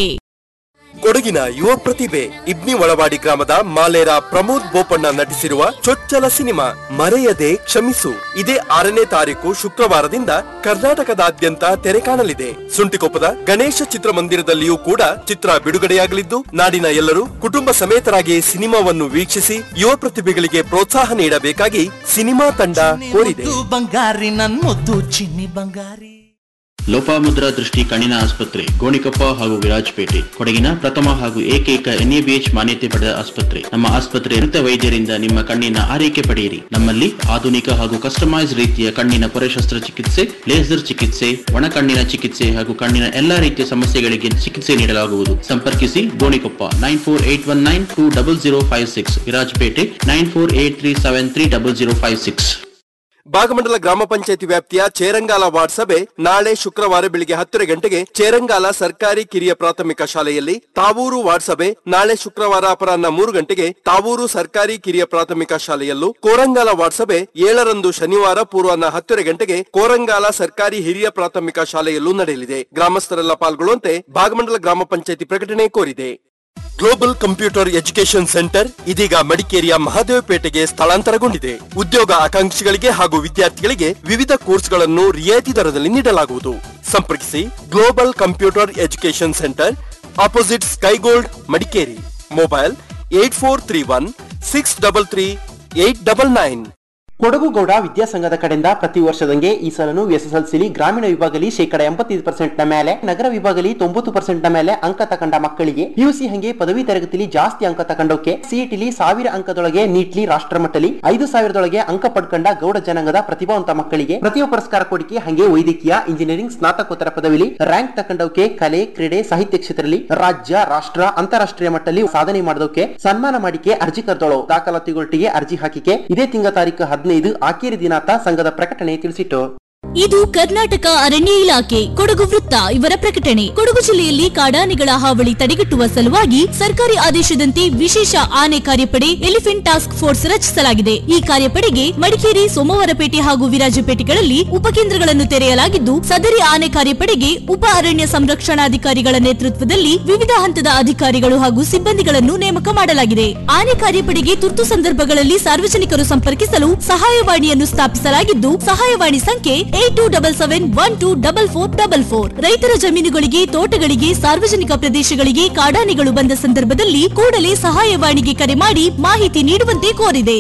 ಕೊಡಗಿನ ಯುವ ಪ್ರತಿಭೆ ಇಬ್ನಿ ಒಳವಾಡಿ ಗ್ರಾಮದ ಮಾಲೇರ ಪ್ರಮೋದ್ ಬೋಪಣ್ಣ ನಟಿಸಿರುವ ಚೊಚ್ಚಲ ಸಿನಿಮಾ ಮರೆಯದೆ ಕ್ಷಮಿಸು ಇದೇ ಆರನೇ ತಾರೀಕು ಶುಕ್ರವಾರದಿಂದ ಕರ್ನಾಟಕದಾದ್ಯಂತ ತೆರೆ ಕಾಣಲಿದೆ ಸುಂಟಿಕೊಪ್ಪದ ಗಣೇಶ ಚಿತ್ರಮಂದಿರದಲ್ಲಿಯೂ ಕೂಡ ಚಿತ್ರ ಬಿಡುಗಡೆಯಾಗಲಿದ್ದು ನಾಡಿನ ಎಲ್ಲರೂ ಕುಟುಂಬ ಸಮೇತರಾಗಿ ಸಿನಿಮಾವನ್ನು ವೀಕ್ಷಿಸಿ ಯುವ ಪ್ರತಿಭೆಗಳಿಗೆ ಪ್ರೋತ್ಸಾಹ ನೀಡಬೇಕಾಗಿ ಸಿನಿಮಾ ತಂಡ ಕೋರಿದೆ ಬಂಗಾರಿ ನನ್ ಮುದ್ದು ಚಿನ್ನಿ ಬಂಗಾರಿ ಲೋಪಾಮುದ್ರಾ ದೃಷ್ಟಿ ಕಣ್ಣಿನ ಆಸ್ಪತ್ರೆ ಗೋಣಿಕೊಪ್ಪ ಹಾಗೂ ವಿರಾಜಪೇಟೆ ಕೊಡಗಿನ ಪ್ರಥಮ ಹಾಗೂ ಏಕೈಕ ಎನ್ಎಬಿಎಚ್ ಮಾನ್ಯತೆ ಪಡೆದ ಆಸ್ಪತ್ರೆ ನಮ್ಮ ಆಸ್ಪತ್ರೆ ನುರಿತ ವೈದ್ಯರಿಂದ ನಿಮ್ಮ ಕಣ್ಣಿನ ಆರೈಕೆ ಪಡೆಯಿರಿ ನಮ್ಮಲ್ಲಿ ಆಧುನಿಕ ಹಾಗೂ ಕಸ್ಟಮೈಸ್ ರೀತಿಯ ಕಣ್ಣಿನ ಪೊರೆ ಶಸ್ತ್ರಚಿಕಿತ್ಸೆ ಲೇಸರ್ ಚಿಕಿತ್ಸೆ ಒಣ ಕಣ್ಣಿನ ಚಿಕಿತ್ಸೆ ಹಾಗೂ ಕಣ್ಣಿನ ಎಲ್ಲಾ ರೀತಿಯ ಸಮಸ್ಯೆಗಳಿಗೆ ಚಿಕಿತ್ಸೆ ನೀಡಲಾಗುವುದು ಸಂಪರ್ಕಿಸಿ Gonikoppa nine four eight one nine two double zero five six Virajpet nine four eight three seven three double zero five six Bhagamandala ಗ್ರಾಮ ಪಂಚಾಯತಿ ವ್ಯಾಪ್ತಿಯ ಚೇರಂಗಾಲ ವಾರ್ಡ್ ಸಭೆ ನಾಳೆ ಶುಕ್ರವಾರ ಬೆಳಿಗ್ಗೆ ಹತ್ತರ ಗಂಟೆಗೆ ಚೇರಂಗಾಲ ಸರ್ಕಾರಿ ಕಿರಿಯ ಪ್ರಾಥಮಿಕ ಶಾಲೆಯಲ್ಲಿ ತಾವೂರು ವಾರ್ಡ್ ಸಭೆ ನಾಳೆ ಶುಕ್ರವಾರ ಅಪರಾಹ್ನ ಮೂರು ಗಂಟೆಗೆ ತಾವೂರು ಸರ್ಕಾರಿ ಕಿರಿಯ ಪ್ರಾಥಮಿಕ ಶಾಲೆಯಲ್ಲೂ ಕೋರಂಗಾಲ ವಾರ್ಡ್ ಸಭೆ ಏಳರಂದು ಶನಿವಾರ ಪೂರ್ವಾಹ್ನ ಹತ್ತರ ಗಂಟೆಗೆ ಕೋರಂಗಾಲ ಸರ್ಕಾರಿ ಹಿರಿಯ ಪ್ರಾಥಮಿಕ ಶಾಲೆಯಲ್ಲೂ ನಡೆಯಲಿದೆ ಗ್ರಾಮಸ್ಥರೆಲ್ಲ ಪಾಲ್ಗೊಳ್ಳುವಂತೆ ಭಾಗಮಂಡಲ ಗ್ರಾಮ ಪಂಚಾಯತಿ ಪ್ರಕಟಣೆ ಕೋರಿದೆ ಗ್ಲೋಬಲ್ ಕಂಪ್ಯೂಟರ್ ಎಜುಕೇಶನ್ ಸೆಂಟರ್ ಇದೀಗ ಮಡಿಕೇರಿಯ ಮಹದೇವಪೇಟೆಗೆ ಸ್ಥಳಾಂತರಗೊಂಡಿದೆ ಉದ್ಯೋಗ ಆಕಾಂಕ್ಷಿಗಳಿಗೆ ಹಾಗೂ ವಿದ್ಯಾರ್ಥಿಗಳಿಗೆ ವಿವಿಧ ಕೋರ್ಸ್ಗಳನ್ನು ರಿಯಾಯಿತಿ ದರದಲ್ಲಿ ನೀಡಲಾಗುವುದು ಸಂಪರ್ಕಿಸಿ global computer education centre opposite Skygold Madikeri mobile eight four three one six double three eight double nine ಕೊಡಗುಗೌಡ ವಿದ್ಯಾಸಂಘದ ಕಡೆಯಿಂದ ಪ್ರತಿ ವರ್ಷದಂಗೆ ಈ ಸಲನು ಎಸ್ಎಸ್ಎಲ್ಸಿಲಿ ಗ್ರಾಮೀಣ ವಿಭಾಗದಲ್ಲಿ ಶೇಕಡ ಎಂಬತ್ತೈದು ಪರ್ಸೆಂಟ್ ನ ಮೇಲೆ ನಗರ ವಿಭಾಗದಲ್ಲಿ ತೊಂಬತ್ತು ಪರ್ಸೆಂಟ್ ನ ಮೇಲೆ ಅಂಕ ತಕೊಂಡ ಮಕ್ಕಳಿಗೆ ಪಿಯುಸಿ ಹಂಗೆ ಪದವಿ ತರಗತಿಲಿ ಜಾಸ್ತಿ ಅಂಕ ತಕೊಂಡೋಕೆ ಸಿಇಟಿಲಿ ಸಾವಿರ ಅಂಕದೊಳಗೆ ನೀಟ್ಲಿ ರಾಷ್ಟ್ರಮಟ್ಟಲಿ ಐದು ಸಾವಿರದೊಳಗೆ ಅಂಕ ಪಡ್ಕೊಂಡ ಗೌಡ ಜನಾಂಗದ ಪ್ರತಿಭಾವಂತ ಮಕ್ಕಳಿಗೆ ಪ್ರತಿಭಾ ಪುರಸ್ಕಾರ ಕೊಡಿಕೆ ಹಂಗೆ ವೈದ್ಯಕೀಯ ಇಂಜಿನಿಯರಿಂಗ್ ಸ್ನಾತಕೋತ್ತರ ಪದವಿಲಿ ರ್ಯಾಂಕ್ ತಕೊಂಡೋಕೆ ಕಲೆ ಕ್ರೀಡೆ ಸಾಹಿತ್ಯ ಕ್ಷೇತ್ರದಲ್ಲಿ ರಾಜ್ಯ ರಾಷ್ಟ್ರ ಅಂತಾರಾಷ್ಟ್ರೀಯ ಮಟ್ಟದಲ್ಲಿ ಸಾಧನೆ ಮಾಡಿದೋಕೆ ಸನ್ಮಾನ ಮಾಡಿಕೆ ಅರ್ಜಿ ಕರೆದೋಳು ದಾಖಲಾತಿಗೊಟ್ಟಿಗೆ ಅರ್ಜಿ ಹಾಕಿಕೆ ಇದೇ ತಿಂಗಳ ತಾರೀಕು ಹದಿನೈದು ಆಕೇರಿ ದಿನಾಂಕ ಸಂಘದ ಪ್ರಕಟಣೆ ತಿಳಿಸಿಟ್ಟು ಇದು ಕರ್ನಾಟಕ ಅರಣ್ಯ ಇಲಾಖೆ ಕೊಡಗು ವೃತ್ತ ಇವರ ಪ್ರಕಟಣೆ ಕೊಡಗು ಜಿಲ್ಲೆಯಲ್ಲಿ ಕಾಡಾನೆಗಳ ಹಾವಳಿ ತಡೆಗಟ್ಟುವ ಸಲುವಾಗಿ ಸರ್ಕಾರಿ ಆದೇಶದಂತೆ ವಿಶೇಷ ಆನೆ ಕಾರ್ಯಪಡೆ ಎಲಿಫೆಂಟ್ ಟಾಸ್ಕ್ ಫೋರ್ಸ್ ರಚಿಸಲಾಗಿದೆ ಈ ಕಾರ್ಯಪಡೆಗೆ ಮಡಿಕೇರಿ ಸೋಮವಾರಪೇಟೆ ಹಾಗೂ ವಿರಾಜಪೇಟೆಗಳಲ್ಲಿ ಉಪಕೇಂದ್ರಗಳನ್ನು ತೆರೆಯಲಾಗಿದ್ದು ಸದರಿ ಆನೆ ಕಾರ್ಯಪಡೆಗೆ ಉಪ ಅರಣ್ಯ ಸಂರಕ್ಷಣಾಧಿಕಾರಿಗಳ ನೇತೃತ್ವದಲ್ಲಿ ವಿವಿಧ ಹಂತದ ಅಧಿಕಾರಿಗಳು ಹಾಗೂ ಸಿಬ್ಬಂದಿಗಳನ್ನು ನೇಮಕ ಮಾಡಲಾಗಿದೆ ಆನೆ ಕಾರ್ಯಪಡೆಗೆ ತುರ್ತು ಸಂದರ್ಭಗಳಲ್ಲಿ ಸಾರ್ವಜನಿಕರು ಸಂಪರ್ಕಿಸಲು ಸಹಾಯವಾಣಿಯನ್ನು ಸ್ಥಾಪಿಸಲಾಗಿದ್ದು ಸಹಾಯವಾಣಿ ಸಂಖ್ಯೆ eight two double seven one two double four double four ರೈತರ ಜಮೀನುಗಳಿಗೆ ತೋಟಗಳಿಗೆ ಸಾರ್ವಜನಿಕ ಪ್ರದೇಶಗಳಿಗೆ ಕಾಡಾನೆಗಳು ಬಂದ ಸಂದರ್ಭದಲ್ಲಿ ಕೂಡಲೇ ಸಹಾಯವಾಣಿಗೆ ಕರೆ ಮಾಡಿ ಮಾಹಿತಿ ನೀಡುವಂತೆ ಕೋರಿದೆ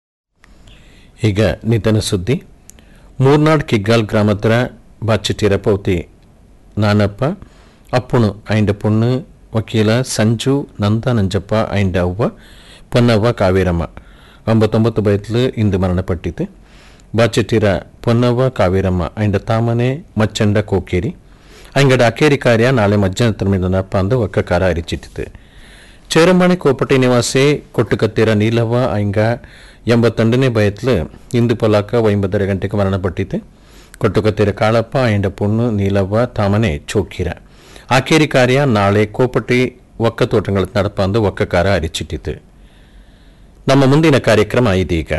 ಈಗ ನಿಧನ ಸುದ್ದಿ ಮೂರ್ನಾಡ್ ಕಿಗ್ಗಾಲ್ ಗ್ರಾಮತ್ರ ಬಾಚಿಟ್ಟಿರ ಪೌತಿ ನಾನಪ್ಪ ಅಪ್ಪುಣು ಐಂಡ ಪುಣ್ಣು ವಕೀಲ ಸಂಜು ನಂದ ನಂಜಪ್ಪ ಐಂಡ ಅವ್ವ ಪೊನ್ನವ್ವ ಕಾವೇರಮ್ಮ ಒಂಬತ್ತೊಂಬತ್ತು ಬಯತ್ಲು ಇಂದು ಮರಣಪಟ್ಟಿತು ಬಾಚಿಟ್ಟಿರ ಪೊನ್ನವ್ವ ಕಾವೇರಮ್ಮ ಐಂಡ ತಾಮನೆ ಮಚ್ಚಂಡ ಕೋಕೇರಿ ಅಂಗಡ ಅಕೇರಿ ಕಾರ್ಯ ನಾಳೆ ಮಧ್ಯಾಹ್ನ ತರಮಿದ ನಪ್ಪ ಅಂದು ಒಕ್ಕಕಾರ ಅರಿಚಿಟ್ಟಿತು ಚೇರಮಣಿ ಕೋಪಟಿ ನಿವಾಸಿ ಕೊಟ್ಟುಕತ್ತೀರ ನೀಲವ್ವ ಐಂಗ ಎಂಬತ್ತೊಂದನೇ ಬಯತ್ಲು ಇಂದು ಪೊಲಾಕ ಒಂಬತ್ತರ ಗಂಟೆಗೆ ಮರಣಪಟ್ಟಿತು ಕೊಟ್ಟುಕತ್ತೀರ ಕಾಳಪ್ಪ ಐಂಡ ಪುಣ್ಣು ನೀಲವ್ವ ತಾಮನೆ ಚೋಕಿರ ಆಕೇರಿ ಕಾರ್ಯ ನಾಳೆ ಕೋಪಟಿ ಒಕ್ಕ ತೋಟಗಳ ನಡಪ ಅಂದು ಒಕ್ಕಕಾರ ಅರಿಚಿಟ್ಟಿತು ನಮ್ಮ ಮುಂದಿನ ಕಾರ್ಯಕ್ರಮ ಇದೀಗ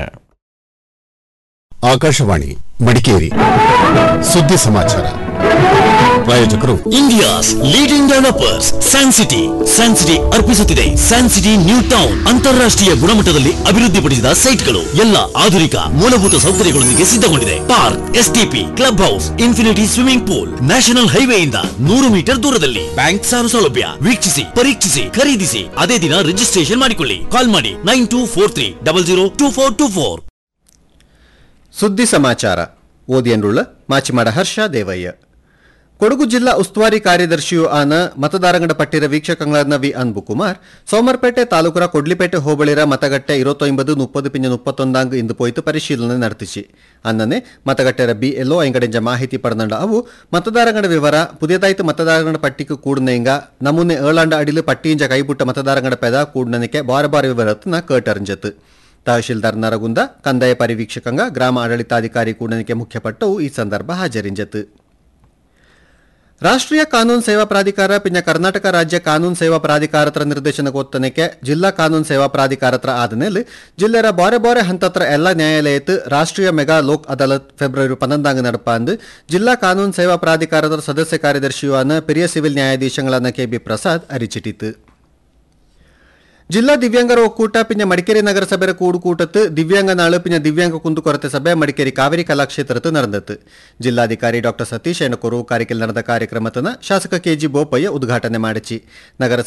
ಆಕಾಶವಾಣಿ ಮಡಿಕೇರಿ ಸುದ್ದಿ ಸಮಾಚಾರ ಪ್ರಾಯೋಜಕರು India's leading developers Sancity Sancity ಅರ್ಪಿಸುತ್ತಿದೆ ಸ್ಯಾನ್ಸಿಟಿ ನ್ಯೂ ಟೌನ್ ಅಂತಾರಾಷ್ಟ್ರೀಯ ಗುಣಮಟ್ಟದಲ್ಲಿ ಅಭಿವೃದ್ಧಿಪಡಿಸಿದ ಸೈಟ್ಗಳು ಎಲ್ಲ ಆಧುನಿಕ ಮೂಲಭೂತ ಸೌಕರ್ಯಗಳೊಂದಿಗೆ ಸಿದ್ಧಗೊಂಡಿದೆ park STP club house infinity swimming pool national ಹೈವೇಯಿಂದ ನೂರು ಮೀಟರ್ ದೂರದಲ್ಲಿ ಬ್ಯಾಂಕ್ ಸಾಲ ಸೌಲಭ್ಯ ವೀಕ್ಷಿಸಿ ಪರೀಕ್ಷಿಸಿ ಖರೀದಿಸಿ ಅದೇ ದಿನ ರಿಜಿಸ್ಟ್ರೇಷನ್ ಮಾಡಿಕೊಳ್ಳಿ ಕಾಲ್ ಮಾಡಿ nine two four three double zero two four two four ಸುದ್ದಿ ಸಮಾಚಾರ ಓದಿಯನ್ರುಳ್ಳ ಮಾಚಿಮಾಡ ಹರ್ಷ ದೇವಯ್ಯ ಕೊಡಗು ಜಿಲ್ಲಾ ಉಸ್ತುವಾರಿ ಕಾರ್ಯದರ್ಶಿಯು ಆನ ಮತದಾರಂಗಡ ಪಟ್ಟಿರ ವೀಕ್ಷಕಂಗಳನ್ನ ವಿ ಅನ್ಬುಕುಮಾರ್ ಸೋಮರ್ಪೇಟೆ ತಾಲೂಕರ ಕೊಡ್ಲಿಪೇಟೆ ಹೋಬಳಿರ ಮತಗಟ್ಟೆ ಇರುವತ್ತೊಂಬದು ಮುಪ್ಪದು ಪಿಂಜ ಮುಪ್ಪತ್ತೊಂದಾಂಗ್ ಇಂದು ಪೋಯ್ತು ಪರಿಶೀಲನೆ ನಡೆತಿಸಿ ಅನ್ನನೆ ಮತಗಟ್ಟೆರ ಬಿ ಎಲ್ಲೋ ಎಂಗಡೆಂಜ ಮಾಹಿತಿ ಪಡೆದಂಡ ಅವು ಮತದಾರಂಗಡ ವಿವರ ಪುದಿಯದಾಯ್ತು ಮತದಾರಂಗಡ ಪಟ್ಟಿಗೆ ಕೂಡನೆಂಗ ನಮೂನೆ ಏಳಾಂಡ ಅಡಿಲು ಪಟ್ಟಿಯಿಂದ ಕೈಬುಟ್ಟ ಮತದಾರಂಗಡ ಪೆದ ಕೂಡನಕ್ಕೆ ಬಾರ ಬಾರ ವಿವರತ್ನ ಕೇಟರಿಂಜತ್ ತಹಶೀಲ್ದಾರ್ ನರಗುಂದ ಕಂದಾಯ ಪರಿವೀಕ್ಷಕಂಗ ಗ್ರಾಮ ಆಡಳಿತಾಧಿಕಾರಿ ಕೂಡನಿಕೆ ಮುಖ್ಯಪಟ್ಟವು ಈ ಸಂದರ್ಭ ಹಾಜರಿಂಜತ್ ರಾಷ್ಟ್ರೀಯ ಕಾನೂನು ಸೇವಾ ಪ್ರಾಧಿಕಾರ ಪಿನ್ನ ಕರ್ನಾಟಕ ರಾಜ್ಯ ಕಾನೂನು ಸೇವಾ ಪ್ರಾಧಿಕಾರತ್ರ ನಿರ್ದೇಶನಕ್ಕೊತ್ತನಕ್ಕೆ ಜಿಲ್ಲಾ ಕಾನೂನು ಸೇವಾ ಪ್ರಾಧಿಕಾರತ್ರ ಆದಮೇಲೆ ಜಿಲ್ಲೆರ ಬಾರೆ ಬಾರೆ ಹಂತತ್ರ ಎಲ್ಲ ನ್ಯಾಯಾಲಯತ್ತು ರಾಷ್ಟ್ರೀಯ ಮೆಗಾ ಲೋಕ್ ಅದಾಲತ್ ಫೆಬ್ರವರಿ ಪನ್ನೊಂದಾಂಗ ನಡಪಾಂದು ಜಿಲ್ಲಾ ಕಾನೂನು ಸೇವಾ ಪ್ರಾಧಿಕಾರದ ಸದಸ್ಯ ಕಾರ್ಯದರ್ಶಿಯುವಾನ ಹಿರಿಯ ಸಿವಿಲ್ ನ್ಯಾಯಾಧೀಶಗಳಾன ಕೆ ಬಿ ಪ್ರಸಾದ್ ಅರಿಚಿಟಿತು ಜಿಲ್ಲಾ ದಿವ್ಯಾಂಗರ ಒಕ್ಕೂಟ ಪಿನ್ನ ಮಡಿಕೇರಿ ನಗರಸಭೆಯ ಕೂಡುಕೂಟತ್ತು ದಿವ್ಯಾಂಗ ನಾಳು ಪಿನ್ನ ದಿವ್ಯಾಂಗ ಕುಂದುಕೊರತೆ ಸಭೆ ಮಡಿಕೇರಿ ಕಾವೇರಿ ಕಲಾಕ್ಷೇತ್ರತ್ತು ನಡೆದತ್ತು ಜಿಲ್ಲಾಧಿಕಾರಿ ಡಾಕ್ಟರ್ ಸತೀಶ್ ಎಣಕೂರು ಕಾರಿಕೆಲ್ ನಡೆದ ಕಾರ್ಯಕ್ರಮತನ ಶಾಸಕ ಕೆಜಿ ಬೋಪಯ್ಯ ಉದ್ಘಾಟನೆ ಮಾಡಿಸಿ ನಗರ